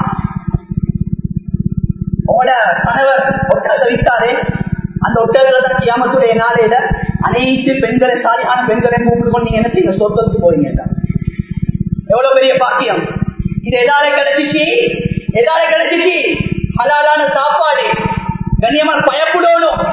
உங்களோட கணவர் ஒட்டகத்தை விட்டாரே அந்த ஒட்டகத்துல தான் கியாமத்துடைய நாளையில அனைத்து பெண்களை சாலியான பெண்களை கூப்பிட்டு கொண்டு நீங்க என்ன செய்யுங்க சொர்க்கத்துக்கு போறீங்க எவ்வளவு பெரிய பாக்கியம் இது எதால கிடைச்சிச்சு எதால கிடைச்சிச்சு ஹலாலான சாப்பாடு கண்ணியமான பயப்படணும்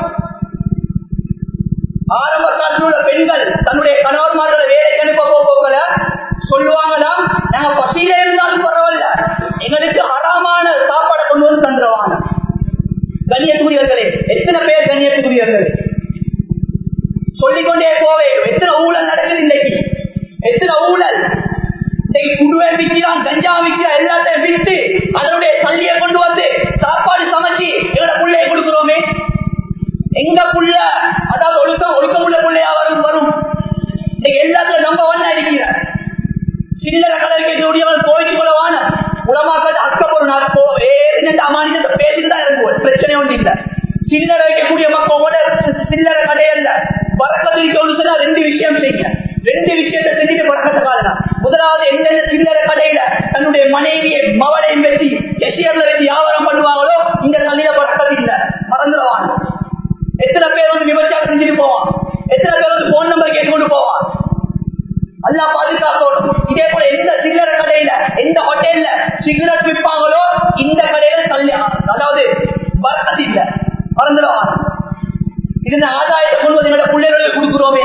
ஆரம்ப காலத்தில் உள்ள பெண்கள் தன்னுடைய கணவன்மார்களை வேலைக்கு அனுப்ப போகல சொல்லுவாங்களாம் நாங்க பசியில இருந்தாலும் பரவாயில்ல எங்களுக்கு அறாமான சாப்பாடை கொண்டு வந்து தந்துருவாங்க கண்ணியத்துக்குரியவர்களே எத்தனை பேர் கண்ணியத்துக்குரியவர்களே சொல்லிக்கொண்டே போவே எத்தனை ஊழல் நடக்குது இன்னைக்கு எத்தனை ஊழல் இன்னைக்கு குடுவை விற்கிறான் கஞ்சா விற்கிறான் எல்லாத்தையும் விற்று அதனுடைய சல்லியை கொண்டு வந்து சாப்பாடு சமைச்சு எங்களோட பிள்ளைய கொடுக்குறோமே எங்க புள்ள அதாவது ஒழுக்க ஒழுக்கமுள்ள பிள்ளையா வரும் வரும் இன்னைக்கு எல்லாத்துல நம்ம ஒண்ணா இருக்கிற சில்லற கடை வைக்கக்கூடியவன் கோயிலுக்கு கூட வான உலமாக்கள் அக்கப்பொரு நடப்போ என்னட்டு அமானியத்தை பேசிட்டு தான் இருக்கும் பிரச்சனை ஒன்று இல்லை சில்லறை வைக்கக்கூடிய மக்களோட சில்லற கடையல்ல வரக்கத்தில் சொன்னா ரெண்டு விஷயம் செய்யுங்க ரெண்டு விஷயத்தை செஞ்சுட்டு பறக்கத்தை காரணம் முதலாவது எந்தெந்த சில்லற கடையில தன்னுடைய மனைவியை மவளையும் வச்சு எசியர்ல வச்சு வியாபாரம் பண்ணுவாங்களோ இந்த தண்ணியில பறக்கத்து இல்ல மறந்துடுவாங்க எத்தனை பேர் வந்து விபச்சாரம் செஞ்சுட்டு போவான் எத்தனை பேர் வந்து போன் நம்பர் கேட்டுக்கொண்டு போவான் அல்லா பாதுகாக்கணும் இதே போல எந்த சில்லற கடையில எந்த ஹோட்டல்ல சிகரெட் விற்பாங்களோ இந்த கடையில தள்ளி அதாவது பறக்கத்து இல்ல மறந்துடுவாங்க இருந்த ஆதாயத்தை கொண்டு வந்து எங்களோட பிள்ளைகளுக்கு கொடுக்குறோமே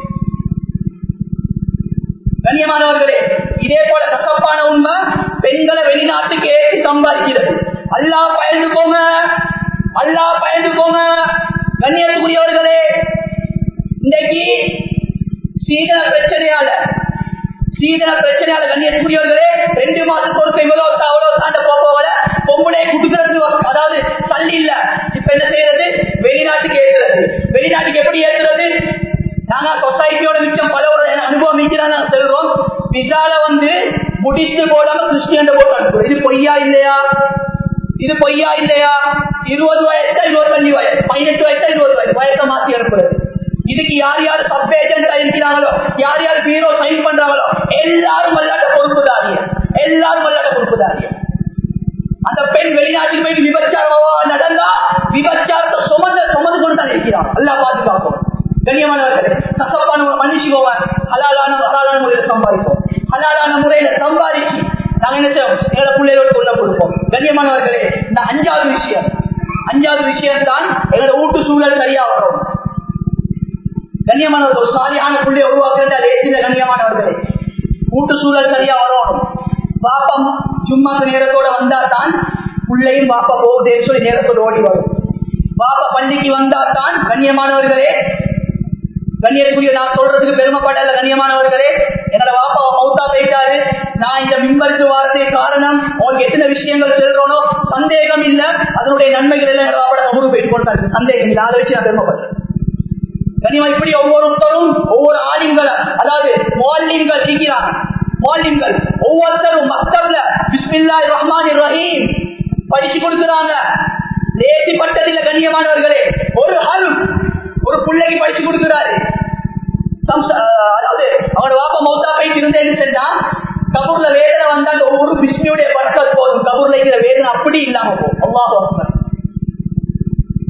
கண்ணியமானவர்களே இதே போல கசப்பான உண்மை பெண்களை வெளிநாட்டுக்கு ஏற்றி சம்பாதிக்கிறது அல்லா பயந்து போங்க அல்லா பயந்து போங்க கண்ணியத்துக்குரியவர்களே இன்றைக்கு சீதன பிரச்சனையால சீதன பிரச்சனையால கண்ணியத்துக்குரியவர்களே ரெண்டு மாசத்துக்கு ஒரு இவ்வளவு அவ்வளவு தாண்ட போகல பொம்பளை குடுக்கிறது அதாவது தள்ளி இல்ல இப்ப என்ன செய்யறது வெளிநாட்டுக்கு ஏற்றுறது வெளிநாட்டுக்கு எப்படி ஏற்றுறது நாங்க சொசைட்டியோட மிச்சம் பல ஒரு அனுபவம் மிக்கிறாங்க செல்றோம் விசால வந்து புடிஸ்ட் போடாம கிறிஸ்டியன் போட்டு அனுப்புறோம் இது பொய்யா இல்லையா இது பொய்யா இல்லையா இருபது வயசா இருபத்தஞ்சு வயசு பதினெட்டு வயசா இருபது வயசு வயசை மாத்தி அனுப்புறது இதுக்கு யார் யார் சப் ஏஜென்டா இருக்கிறாங்களோ யார் யார் பீரோ சைன் பண்றாங்களோ எல்லாரும் மல்லாட்ட பொறுப்புதாரிய எல்லாரும் மல்லாட்ட பொறுப்புதாரிய அந்த பெண் வெளிநாட்டுக்கு போய் விபச்சாரமா நடந்தா விபச்சாரத்தை சுமந்த சுமந்து கொண்டு தான் இருக்கிறான் அல்லா பாதுகாப்போம் கண்ணியமானவர்களே கசப்பான மன்னிச்சுக்கோங்க ஹலாலான ஹலாலான முறையில சம்பாதிப்போம் ஹலாலான முறையில சம்பாதிச்சு நாங்க என்ன செய்வோம் எங்களை பிள்ளைகளோட சொல்ல கொடுப்போம் கண்ணியமானவர்களே இந்த அஞ்சாவது விஷயம் அஞ்சாவது விஷயம் தான் எங்களோட ஊட்டு சூழல் சரியா வரும் கண்ணியமானவர்கள் ஒரு சாலியான பிள்ளைய உருவாக்குறது அது ஏசில கண்ணியமானவர்களே ஊட்டு சூழல் சரியா வரணும் பாப்பா சும்மா நேரத்தோட வந்தா தான் பிள்ளையும் பாப்பா போகுதேன்னு சொல்லி நேரத்தோட ஓடி வரும் பாப்பா பள்ளிக்கு வந்தா தான் கண்ணியமானவர்களே கண்ணியத்துக்குரிய நான் சொல்றதுக்கு பெருமைப்படல கண்ணியமானவர்களே என்னோட பாப்பா மௌத்தா போயிட்டாரு நான் இந்த மிம்பருக்கு வாரதே காரணம் உங்களுக்கு எத்தனை விஷயங்கள் சொல்றோனோ சந்தேகம் இல்ல அதனுடைய நன்மைகள் எல்லாம் என்னோட பாப்பா கபூர் போயிட்டு போட்டாரு சந்தேகம் இல்லை அதை வச்சு நான் பெருமைப்படுறேன் கனிமா இப்படி ஒவ்வொருத்தரும் ஒவ்வொரு ஆலிம்கள் அதாவது மோல்லிம்கள் இருக்கிறாங்க மோல்லிம்கள் ஒவ்வொருத்தரும் மக்தப்ல பிஸ்மில்லா ரஹ்மான் ரஹீம் படிச்சு கொடுக்குறாங்க லேசிப்பட்டதில்ல கண்ணியமானவர்களே ஒரு ஹல் ஒரு பிள்ளைக்கு படிச்சு கொடுக்கிறாரு அதாவது அவனோட வாப்பா மௌத்தா போயிட்டு இருந்தேன்னு சொன்னா கபூர்ல வேதனை வந்தா அந்த ஒவ்வொரு பிஸ்மியுடைய பட்கள் போதும் கபூர்ல இருக்கிற வேதனை அப்படி இல்லாம போகும் அல்லாஹ்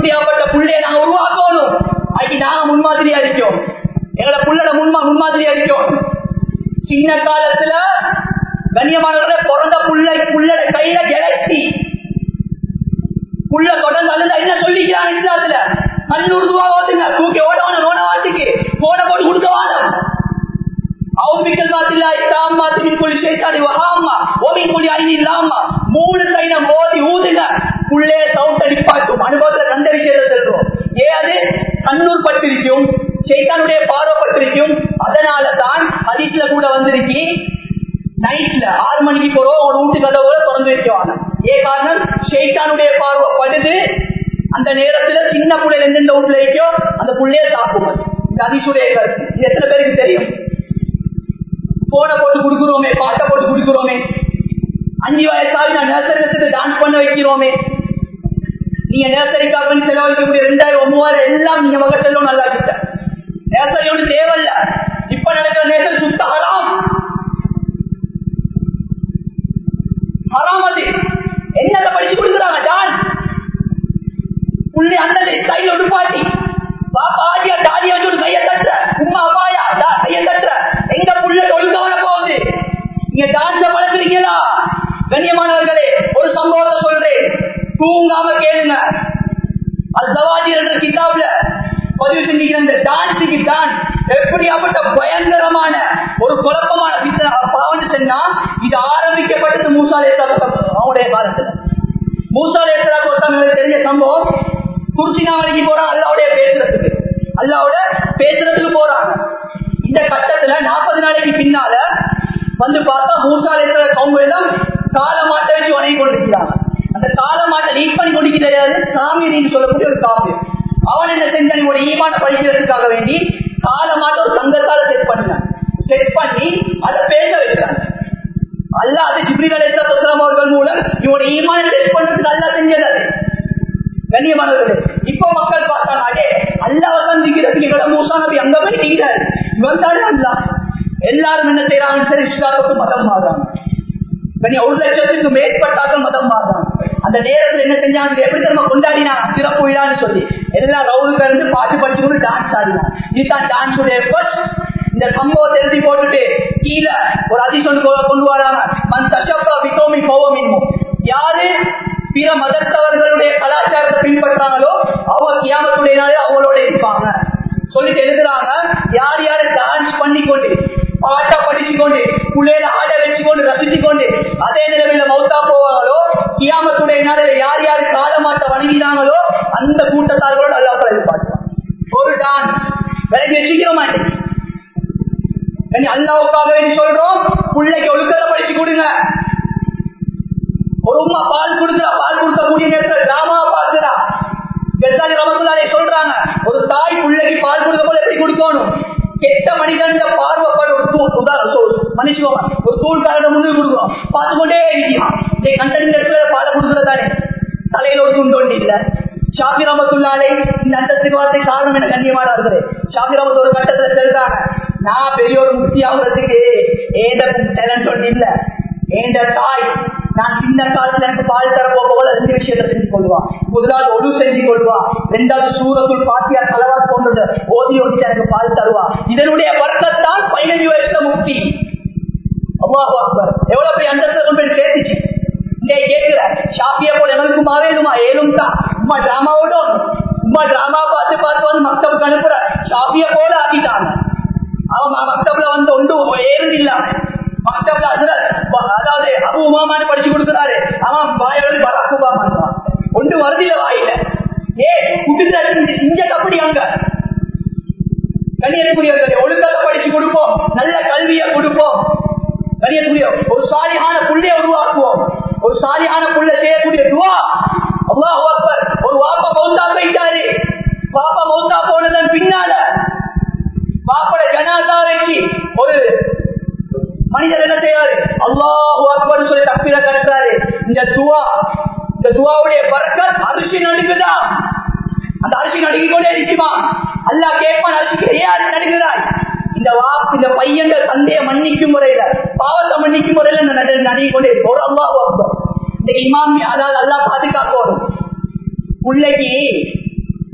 இப்படியாப்பட்ட புள்ளைய நாங்க உருவாக்கணும் அதுக்கு நாங்க முன்மாதிரியா இருக்கோம் எங்களோட புள்ளட முன்மா முன்மாதிரியா இருக்கோம் சின்ன காலத்துல கண்ணியமானவர்களே பிறந்த புள்ளை புள்ளட கையில கெலக்சி புள்ள தொடர்ந்து அழுதா என்ன சொல்லிக்கிறான் இஸ்லாத்துல கண்ணூர் ரூபா ஓட்டுங்க தூக்கி ஓடவான நோன வாட்டிக்கு போன போட்டு கொடுக்க வானம் அவுமிக்கல் மாத்தில்லா இஸ்லாமா திமின் குலி ஷைத்தானி வஹாமா ஓமின் குலி ஐனி இல்லாமா மூணு சைனம் ஓதி ஊதுங்க புள்ளே சவுண்ட் அடிப்பாட்டும் அனுபவத்துல கண்ட விஷயத்தை சொல்றோம் ஏ அது கண்ணூர் பட்டிருக்கும் ஷைத்தானுடைய பார்வை பட்டிருக்கும் அதனால தான் ஹதீஸ்ல கூட வந்திருக்கி நைட்ல ஆறு மணிக்கு போறோம் ஒரு வீட்டு கதவை திறந்து வைக்குவாங்க ஏ காரணம் ஷெய்தானுடைய பார்வை படுது அந்த நேரத்துல சின்ன புள்ளையில எந்தெந்த வீட்டுல இருக்கோ அந்த புள்ளைய தாக்குவோம் இந்த அதிசுடைய கருத்து இது எத்தனை பேருக்கு தெரியும் போனை போட்டு குடுக்குறோமே பாட்டை போட்டு குடுக்குறோமே அஞ்சு வயசாவி நான் நர்சரி டான்ஸ் பண்ண வைக்கிறோமே நீங்க நேசரிக்காக பண்ணி செலவழிக்கக்கூடிய ரெண்டாயிரம் மூவாயிரம் எல்லாம் நீங்க மக செல்லும் நல்லா கிட்ட நேசரி ஒன்று தேவையில்ல இப்ப நடக்கிற நேசரி சுத்த ஹராம் ஹராம் அது என்னத படிச்சு கொடுக்குறாங்க டான்ஸ் புள்ளி அந்த ஸ்டைல் ஒடுப்பாட்டி பாப்பா ஆடியா தாடிய வச்சு ஒரு கைய தட்டுற உமா அப்பாயா தா- கைய தட்டுற எங்க புள்ள ஒழுங்க வர போகுது நீங்க டான்ஸ வளர்க்குறீங்களா கண்ணியமானவர்களே ஒரு சம்பவத்தை சொல்றேன் தூங்காம கேளுங்க அசவாஜி என்ற கிதாப்ல பதிவு செஞ்சுக்கிற இந்த டான்ஸுக்கு டான்ஸ் எப்படியாப்பட்ட பயங்கரமான ஒரு குழப்பமான பாவன்னு சொன்னா இது ஆரம்பிக்கப்பட்டது மூசாலே அவங்களுடைய காலத்துல மூசாலே ஒருத்தவங்களுக்கு தெரிஞ்ச சம்பவம் குர்சினா வரைக்கும் போறான் அல்லாவுடைய பேசுறதுக்கு அல்லாவோட பேசுறதுக்கு போறாங்க இந்த கட்டத்துல நாற்பது நாளைக்கு பின்னால வந்து பார்த்தா மூசாலே கவுங்க எல்லாம் கால மாட்டை வச்சு வணங்கி கொண்டிருக்கிறாங்க அந்த கால மாட்டை லீட் பண்ணி கொண்டிருக்க தெரியாது சாமி சொல்லக்கூடிய ஒரு காவியம் அவன் என்ன செஞ்சான் ஒரு ஈமான படிக்கிறதுக்காக வேண்டி கால மாட்ட ஒரு சங்கத்தால செட் பண்ணான் செட் பண்ணி அதை பேச வைக்கிறாங்க அல்ல அது ஜிப்ரில் அலிஸ்லாம் அவர்கள் மூலம் இவனுடைய ஈமான டெஸ்ட் பண்றதுக்கு அல்லா செஞ்சது அது கண்ணியமானவர்களே இப்ப மக்கள் பார்த்தாங்க அடே அல்லாஹ் சந்திக்கிறதுக்கு இவட மூசா நபி அங்க போய் நீங்கிறாரு இவன் தானே அல்லா எல்லாரும் என்ன செய்யறாங்கன்னு சரி இஸ்லாத்துக்கு மதம் மாறாங்க கண்ணிய ஒரு லட்சத்துக்கு மேற்பட்டாக்கள் மதம் மாறாங்க அந்த நேரத்துல என்ன செஞ்சாங்க இது எப்படி நம்ம கொண்டாடினா சிறப்பு விழான்னு சொல்லி எல்லா ரவுலுக்கு இருந்து பாட்டு படிச்சுக்கொண்டு டான்ஸ் ஆடினாங்க இதுதான் டான்ஸ் உடைய இந்த சம்பவத்தை எழுதி போட்டுட்டு கீழே ஒரு அதிசயம் கொண்டு வராங்க மண் தஷப்பா பிகோமி கோவமின்மோ யாரு பிற மதத்தவர்களுடைய கலாச்சாரத்தை பின்பற்றாங்களோ அவங்க கியாமத்துடைய நாளே அவங்களோட இருப்பாங்க சொல்லிட்டு எழுதுறாங்க யார் யாரு டான்ஸ் பண்ணிக்கொண்டு பாட்டா படிச்சுக்கொண்டு புள்ளையில ஆட வச்சுக்கொண்டு ரசிச்சுக்கொண்டு அதே நிலைமையில மௌத்தா போவாங்களோ கியாமத்துடைய நாளில் யார் யாரு காலமாட்ட வணங்கினாங்களோ அந்த கூட்டத்தார்களோடு அல்லா எதிர்பார்க்கலாம் ஒரு டான்ஸ் விலகி வச்சுக்கிறோமா அல்லாவுக்காக வேண்டி சொல்றோம் பிள்ளைக்கு ஒழுக்கத்தை படிச்சு கொடுங்க ஒரு உமா பால் கொடுக்குறா பால் கொடுக்க கூடிய நேரத்தில் டிராமாவை பார்க்கிறா பெத்தாலி ரமத்துலாலே சொல்றாங்க ஒரு தாய் பிள்ளைக்கு பால் கொடுக்க போல எப்படி கொடுக்கணும் கெட்ட மனிதன் பார்வைப்பட ஒரு தூள் உதாரணம் சொல் மன்னிச்சுக்கோங்க ஒரு தூள் காரணம் முன்னுக்கு கொடுக்குறோம் பார்த்துக்கொண்டே இருக்கலாம் இந்த கண்டறிந்த இடத்துல பாலை கொடுக்குறதானே தலையில ஒரு துண்டு ஒன்று இல்ல ஷாபி ரமத்துள்ளாலே இந்த அந்தத்துக்கு வார்த்தை காரணம் என கண்ணியமானவர்களே ஷாபி ரமத்து ஒரு கட்டத்துல சொல்றாங்க நான் பெரிய ஒரு முக்தி ஆகுறதுக்கு ஏண்ட டேலண்ட் ஒன்று இல்ல ஏண்ட தாய் நான் சின்ன காலத்துல எனக்கு பால் தர போல ரெண்டு விஷயத்தை செஞ்சு கொள்வான் முதலாவது ஒழு செஞ்சு கொள்வா ரெண்டாவது சூரத்துள் பாத்தியா கலவா போன்றது ஓதி ஓடி எனக்கு பால் தருவா இதனுடைய வர்க்கத்தான் பதினஞ்சு வருஷ முக்தி அல்லாஹ் அக்பர் எவ்வளவு பெரிய அந்தஸ்தை கொண்டு போய் சேர்த்துச்சு இங்கே கேட்கிற ஷாப்பிய போல எங்களுக்கு மாவேலுமா ஏழும் தான் உமா டிராமாவோட உமா டிராமா பார்த்து பார்த்து வந்து மக்தபுக்கு அனுப்புற ஷாப்பிய போல ஆக்கிட்டாங்க அவன் மக்தப்ல வந்து ஒன்று ஏறுது இல்லாம மக்தப்ல அதாவது அபு உமாமான்னு படிச்சு கொடுக்குறாரு அவன் வாயோடு பராக் உபாமான் ஒன்று வருதில்ல வாயில ஏ குடுக்கிறாரு இங்க அப்படி அங்க கண்ணியத்துக்குரியவர்களை ஒழுங்காக படிச்சு கொடுப்போம் நல்ல கல்வியை கொடுப்போம் கண்ணியத்துக்குரிய ஒரு சாலியான புள்ளைய உருவாக்குவோம் ஒரு சாலியான புள்ள செய்யக்கூடிய துவா அல்லாஹ் அக்பர் ஒரு வாப்பா மௌத்தா போயிட்டாரு பாப்பா மௌத்தா போனதன் பின்னால பாப்பட ஜனாதா வச்சு ஒரு மனிதர் என்ன செய்யறாரு அல்லாஹு அக்பர் சொல்லி தப்பிர கட்டுறாரு இந்த துவா இந்த துவாவுடைய பறக்கத் அரிசி நடுக்குதா அந்த அரிசி நடுங்கி கொண்டே இருக்குமா அல்லா கேட்பான் அரிசிக்கு ஏன் நடுகிறாய் இந்த வா இந்த பையன் தந்தைய மன்னிக்கும் முறையில பாவத்தை மன்னிக்கும் முறையில நடுங்கி கொண்டே இருக்கு ஒரு அல்லாஹு அக்பர் இந்த இமாம் அதாவது அல்லா பாதுகாக்கணும் பிள்ளைக்கு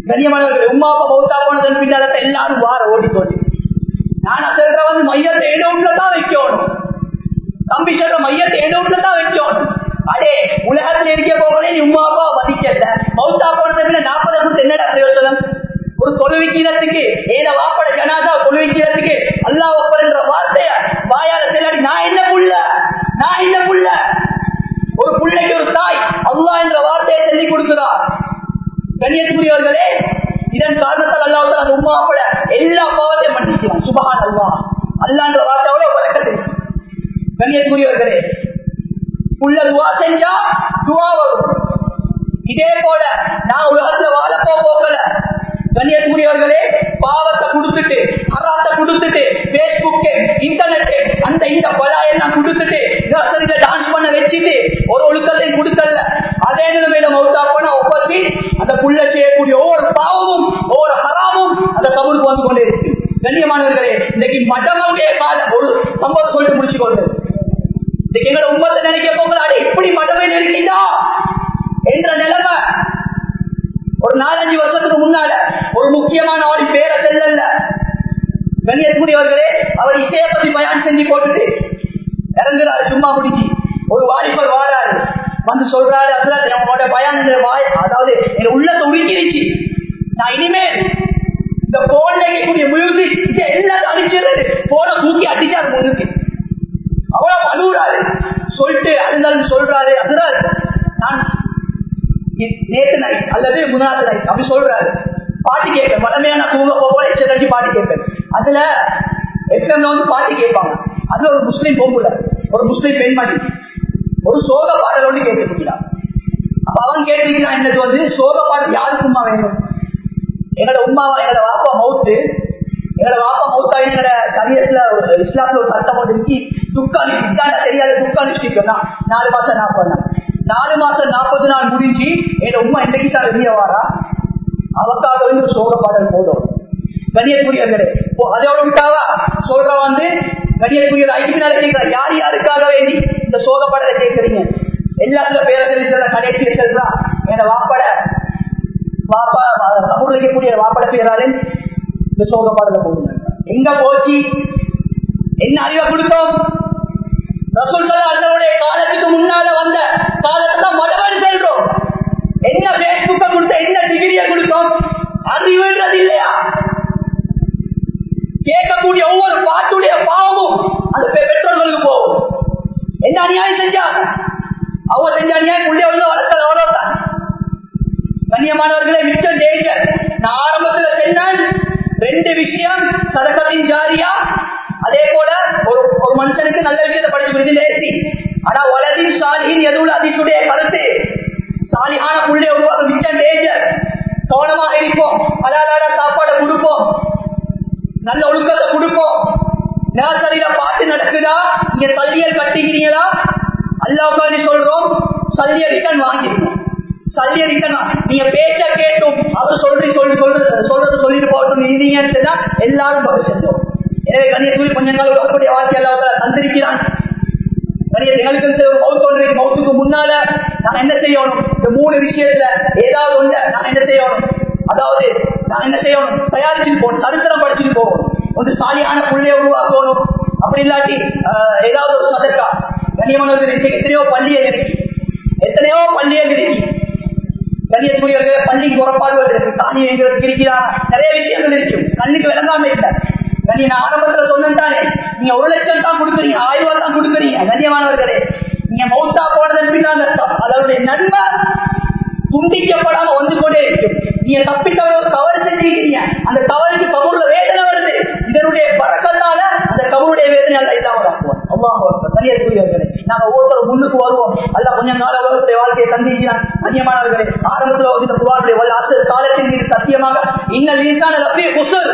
கண்ணியமானவர்கள் உமா அப்பா மௌத்தா போனதன் பின்னால எல்லாரும் வார ஓடிக்கொண்டு நான் சொல்ற வந்து மையத்தை ஏடவுல தான் வைக்கணும் தம்பி சொல்ற மையத்தை ஏடவுல தான் வைக்கணும் அடே உலகத்துல இருக்க போகலே நீ உமா அப்பா மதிக்கல மௌத்தா போனதுக்கு நாற்பது கொடுத்து என்னடா பிரயோஜனம் ஒரு தொழுவிக்கிறதுக்கு ஏன வாப்பட ஜனாதா தொழுவிக்கிறதுக்கு அல்லாஹ் ஒப்பர் என்ற வார்த்தைய வாயால செல்லாடி நான் என்ன புள்ள நான் என்ன புள்ள ஒரு பிள்ளைக்கு ஒரு தாய் அல்லாஹ் என்ற வார்த்தையை சொல்லி கொடுக்கிறார் கண்ணியத்துக்குரியவர்களே இதன் காரணத்தால் அல்லாஹ் அந்த உமா அப்பட எல்லா பாவத்தையும் மன்னிக்கிறான் சுபகான் அல்வா அல்லான்ற வார்த்தையோட வழக்கத்தை கண்ணியத்துக்குரியவர்களே உள்ள துவா செஞ்சா துவா வரும் இதே போல நான் உலகத்துல வாழ போகல கண்ணியத்துக்குரியவர்களே பாவத்தை கொடுத்துட்டு அராத்தை கொடுத்துட்டு பேஸ்புக் இன்டர்நெட் அந்த இந்த பலாயெல்லாம் கொடுத்துட்டு நர்சரியில டான்ஸ் பண்ண வச்சுட்டு ஒரு ஒழுக்கத்தையும் கொடுக்கல அதே நிலைமையில மௌத்தா பண்ண ஒப்பத்தி அந்த புள்ள செய்யக்கூடிய ஒவ்வொரு பாவமும் ஒவ்வொரு ஹராமும் அந்த கபருக்கு வந்து கொண்டே இருக்கு கண்ணியமானவர்களே இன்னைக்கு மட்டமுடைய கால ஒரு சம்பவம் சொல்லிட்டு முடிச்சு கொண்டு இன்னைக்கு எங்களோட உண்மத்தை நினைக்க போகிறாடே இப்படி மட்டமே நெருக்கிதா என்ற நிலைமை ஒரு நாலஞ்சு வருஷத்துக்கு முன்னால ஒரு முக்கியமான ஆடி பேரை செல்லல கண்ணியத்துக்குரியவர்களே அவர் இசைய பத்தி பயன் செஞ்சு போட்டுட்டு இறங்குறாரு சும்மா முடிச்சு ஒரு வாலிபர் வாராரு வந்து சொல்றாரு அதுதான் என்னோட பயான் வாய் அதாவது என் உள்ளத்தை உருக்கிருச்சு நான் இனிமேல் இந்த போன்ல இருக்கக்கூடிய மியூசிக் இது எல்லாரும் அடிச்சிருது போன தூக்கி அடிச்சாரு முன்னுக்கு அவ்வளவு அழுகுறாரு சொல்லிட்டு அழுந்தாலும் சொல்றாரு அதுதான் நான் நேற்று நைட் அல்லது முதலாவது நைட் அப்படி சொல்றாரு பாட்டு கேட்பேன் வளமையான தூங்க போக எச்சரிக்கை பாட்டு கேட்பேன் அதுல எஃப்எம்ல வந்து பாட்டு கேட்பாங்க அதுல ஒரு முஸ்லீம் பொம்புல ஒரு முஸ்லீம் பெண்மணி ஒரு சோக பாடலோடு கேட்டுருக்கிறான் அப்ப அவன் கேட்டிருக்கிறான் என்னது வந்து சோக பாடல் யாருக்குமா வேணும் எங்களோட உமா எங்களோட வாப்பா மவுத்து எங்களோட வாப்பா மவுத்தா எங்களோட சரியத்துல இஸ்லாத்துல ஒரு சட்டம் போட்டு இருக்கி துக்கானி இதாண்டா தெரியாத துக்கானி ஸ்டிக்கா நாலு மாசம் நான் பண்ணேன் நாலு மாசம் நாற்பது நாள் முடிஞ்சு என் உமா என்னைக்கு தான் வெளியே வாரா அவக்காக வந்து ஒரு சோக பாடல் போதும் கண்ணியக்குரியவர்களே அதோட விட்டாவா சொல்ற வந்து கண்ணியக்குரிய ஐந்து நாள் கேட்கிறார் யார் யாருக்காக வேண்டி இந்த சோக பாடலை கேட்கறீங்க எல்லாத்துல பேர தெரிவித்த கடைசியில் செல்றா என வாப்பட வாப்பா தமிழ் வைக்கக்கூடிய வாப்பட பேராலே இந்த சோக பாடலை போடுங்க எங்க போச்சு என்ன அறிவை கொடுத்தோம் ரசூலுடைய காலத்துக்கு முன்னால வந்த காலத்தை மடவன் செல்றோம் என்ன பேஸ்புக்க கொடுத்த என்ன டிகிரிய கொடுத்தோம் அறிவுன்றது இல்லையா கேட்கக்கூடிய ஒவ்வொரு பாட்டுடைய பாவமும் அந்த பெற்றோர்களுக்கு போகும் என்ன அநியாயம் செஞ்சாங்க அவங்க செஞ்ச அநியாயம் உள்ளே உள்ள வளர்த்தல் அவ்வளவுதான் கண்ணியமானவர்களே மிச்சம் டேஞ்சர் நான் ஆரம்பத்துல சொன்னேன் ரெண்டு விஷயம் சதகத்தின் ஜாரியா அதே போல ஒரு ஒரு மனுஷனுக்கு நல்ல விஷயத்தை படிச்சு முடிஞ்சு லேசி ஆனா வலதின் சாலியின் எதுவும் அதிசுடைய கருத்து சாலியான புள்ளை உருவாக்க மிச்சம் டேஞ்சர் கவனமாக இருப்போம் அலாலான சாப்பாடை கொடுப்போம் நல்ல ஒழுக்கத்தை கொடுப்போம் நேசரியில பாட்டு நடக்குதா இங்க சல்லியல் கட்டிக்கிறீங்களா அல்லாஹ் சொல்றோம் சல்லிய ரிட்டர்ன் வாங்கிருக்கோம் சல்லிய ரிட்டர்ன் நீங்க பேச்ச கேட்டும் அவர் சொல்றி சொல்லி சொல்றது சொல்றது சொல்லிட்டு போகட்டும் நீங்கன்னு சொன்னா எல்லாரும் பகு செஞ்சோம் எனவே கணியத்தில் கொஞ்ச நாள் அப்படிய வாழ்க்கையில தந்திருக்கிறான் கணிய எங்களுக்கு ஒரு மவுத்து ஒன்று மவுத்துக்கு முன்னால நான் என்ன செய்யணும் இந்த மூணு விஷயத்துல ஏதாவது ஒன்று நான் என்ன செய்யணும் அதாவது நான் என்ன செய்யணும் தயாரிச்சுட்டு போகணும் சரித்திரம் படிச்சுட்டு போகணும் ஒன்று சாலியான புள்ளைய உருவாக்கணும் அப்படி இல்லாட்டி ஏதாவது ஒரு சதக்கா கண்ணியமானவர்கள் இன்றைக்கு எத்தனையோ பள்ளியை இருக்கு எத்தனையோ பள்ளிகள் இருக்கு கண்ணியத்துக்குரியவர்கள் பள்ளி குறப்பாடுவது இருக்கு தானி எங்களுக்கு இருக்கிறார் நிறைய விஷயங்கள் இருக்கு கண்ணுக்கு விளங்காம இல்லை கண்ணிய நான் ஆரம்பத்துல சொன்னேன் தானே நீங்க ஒரு லட்சம் தான் கொடுக்குறீங்க ஆயிரம் ரூபாய் தான் கொடுக்குறீங்க கண்ணியமானவர்களே நீங்க மௌத்தா போனதன் பின்னால் அதனுடைய நன்மை துண்டிக்கப்படாம வந்து கொண்டே இருக்கும் நீங்க தப்பித்தவர ஒரு தவறு செஞ்சிருக்கீங்க அந்த தவறுக்கு கபூர்ல வேதனை வருது இதனுடைய பறக்கத்தால அந்த கபூருடைய வேதனை அல்ல இல்லாம ஆக்குவோம் அல்லாஹ் தனியற்குரியவர்களே நாங்க ஒவ்வொருத்தரும் முன்னுக்கு வருவோம் அல்ல கொஞ்சம் கால உலகத்தை வாழ்க்கையை தந்திருக்கிறான் கண்ணியமானவர்களே ஆரம்பத்தில் இந்த குருவானுடைய வல்ல ஆசிரியர் காலத்தின் மீது சத்தியமாக இன்னல் ஈசான ரப்பி குசல்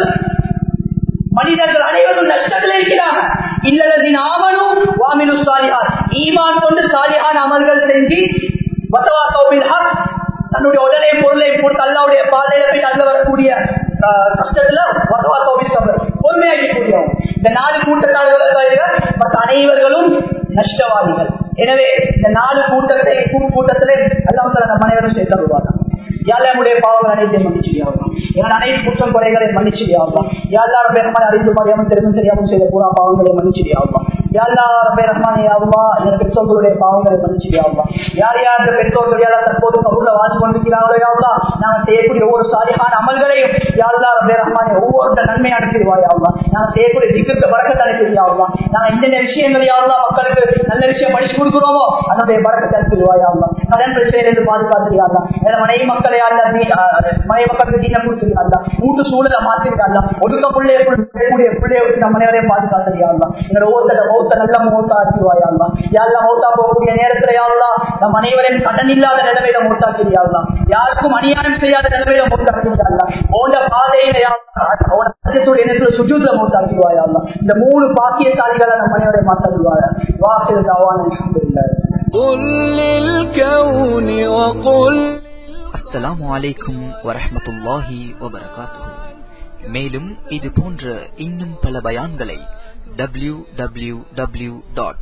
மனிதர்கள் அனைவரும் நஷ்டத்தில் இருக்கிறாங்க இல்லதின் ஆமனும் வாமினு சாலிஹான் ஈமான் கொண்டு சாலிஹான் அமல்கள் செஞ்சு வத்தவா கௌபில் ஹக் தன்னுடைய உடலை பொருளை கொடுத்து அல்லாவுடைய பாதையில போய் அல்ல வரக்கூடிய கஷ்டத்துல வத்தவா கௌபில் சபர் பொறுமையாக்கக்கூடியவங்க இந்த நாலு கூட்டத்தார்களை தவிர மற்ற அனைவர்களும் நஷ்டவாதிகள் எனவே இந்த நாலு கூட்டத்தை கூட்டத்திலே அல்லாமல் நம்ம அனைவரும் சேர்த்து வருவாங்க யாழ்லா நம்முடைய பாவங்கள் அனைத்தையும் மன்னிச்சிடியாகலாம் எங்கள் அனைத்து குற்றம் குறைகளை மன்னிச்சிடியாகலாம் யாழ்லா ரபே ரஹ்மான் அறிந்து மறியாமல் தெரிந்தும் தெரியாமல் செய்த பூரா பாவங்களை மன்னிச்சிடியாகலாம் யாழ்லா ரபே ரஹ்மான் யாவுமா எங்கள் பெற்றோர்களுடைய பாவங்களை மன்னிச்சிடியாகலாம் யார் யார் அந்த பெற்றோர்கள் யாரா தற்போது கபூர்ல வாழ்ந்து கொண்டிருக்கிறார்களோ யாவா நாங்கள் செய்யக்கூடிய ஒவ்வொரு சாதியான அமல்களையும் யாழ்லா ரபே ரஹ்மான் ஒவ்வொரு நன்மை அனுப்பிடுவாயாவா நாங்கள் செய்யக்கூடிய திக்கு பறக்கத்தை அனுப்பிடுவாயா நாங்கள் இந்த விஷயங்கள் யாரெல்லாம் மக்களுக்கு நல்ல விஷயம் படிச்சு கொடுக்குறோமோ அதனுடைய பறக்கத்தை அனுப்பிடுவாயாவா கடன் பிரச்சனையிலிருந்து பாதுகாத்துறியாங்களா என மனைவி மக்களை யாரெல்லாம் மனைவி மக்களுக்கு தீன கொடுத்துருக்காங்களா வீட்டு சூழலை மாத்திருக்காங்களா ஒடுக்க பிள்ளைய பிள்ளைய பிள்ளைய விட்டு நம்ம அனைவரையும் பாதுகாத்துறியாங்களா எங்களோட ஓத்தல மௌத்த நல்ல மௌத்தா ஆக்கிடுவாயாங்களா யாரெல்லாம் மௌத்தா போகக்கூடிய நேரத்துல யாரெல்லாம் நம் அனைவரையும் கடன் இல்லாத நிலைமையில மௌத்தாக்கிறியாங்களா யாருக்கும் அநியாயம் செய்யாத நிலைமையில மௌத்தாக்கிறியாங்களா ஓண்ட பாதையில சுஜூத்ல மௌத்தாக்கிடுவாயாங்களா இந்த மூணு பாக்கியசாலிகளை நம்ம அனைவரையும் மாற்றிடுவாங்க வாக்கில் தவான் அல்ஹம்துலில்லாஹ் قل للكون وقل அஸ்ஸலாமு அலைக்கும் வரஹ்மத்துல்லாஹி வபரகாத்துஹு மேலும் இது போன்ற இன்னும் பல பயான்களை டபிள்யூ டபிள்யூ டபிள்யூ டாட்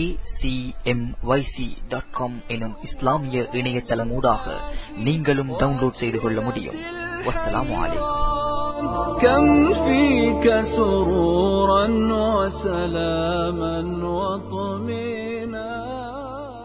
எனும் இஸ்லாமிய இணையதளமூடாக நீங்களும் டவுன்லோட் செய்து கொள்ள முடியும் வஸ்ஸலாமு அலைக்கும் كم فيك سرورا وسلاما وطمئنا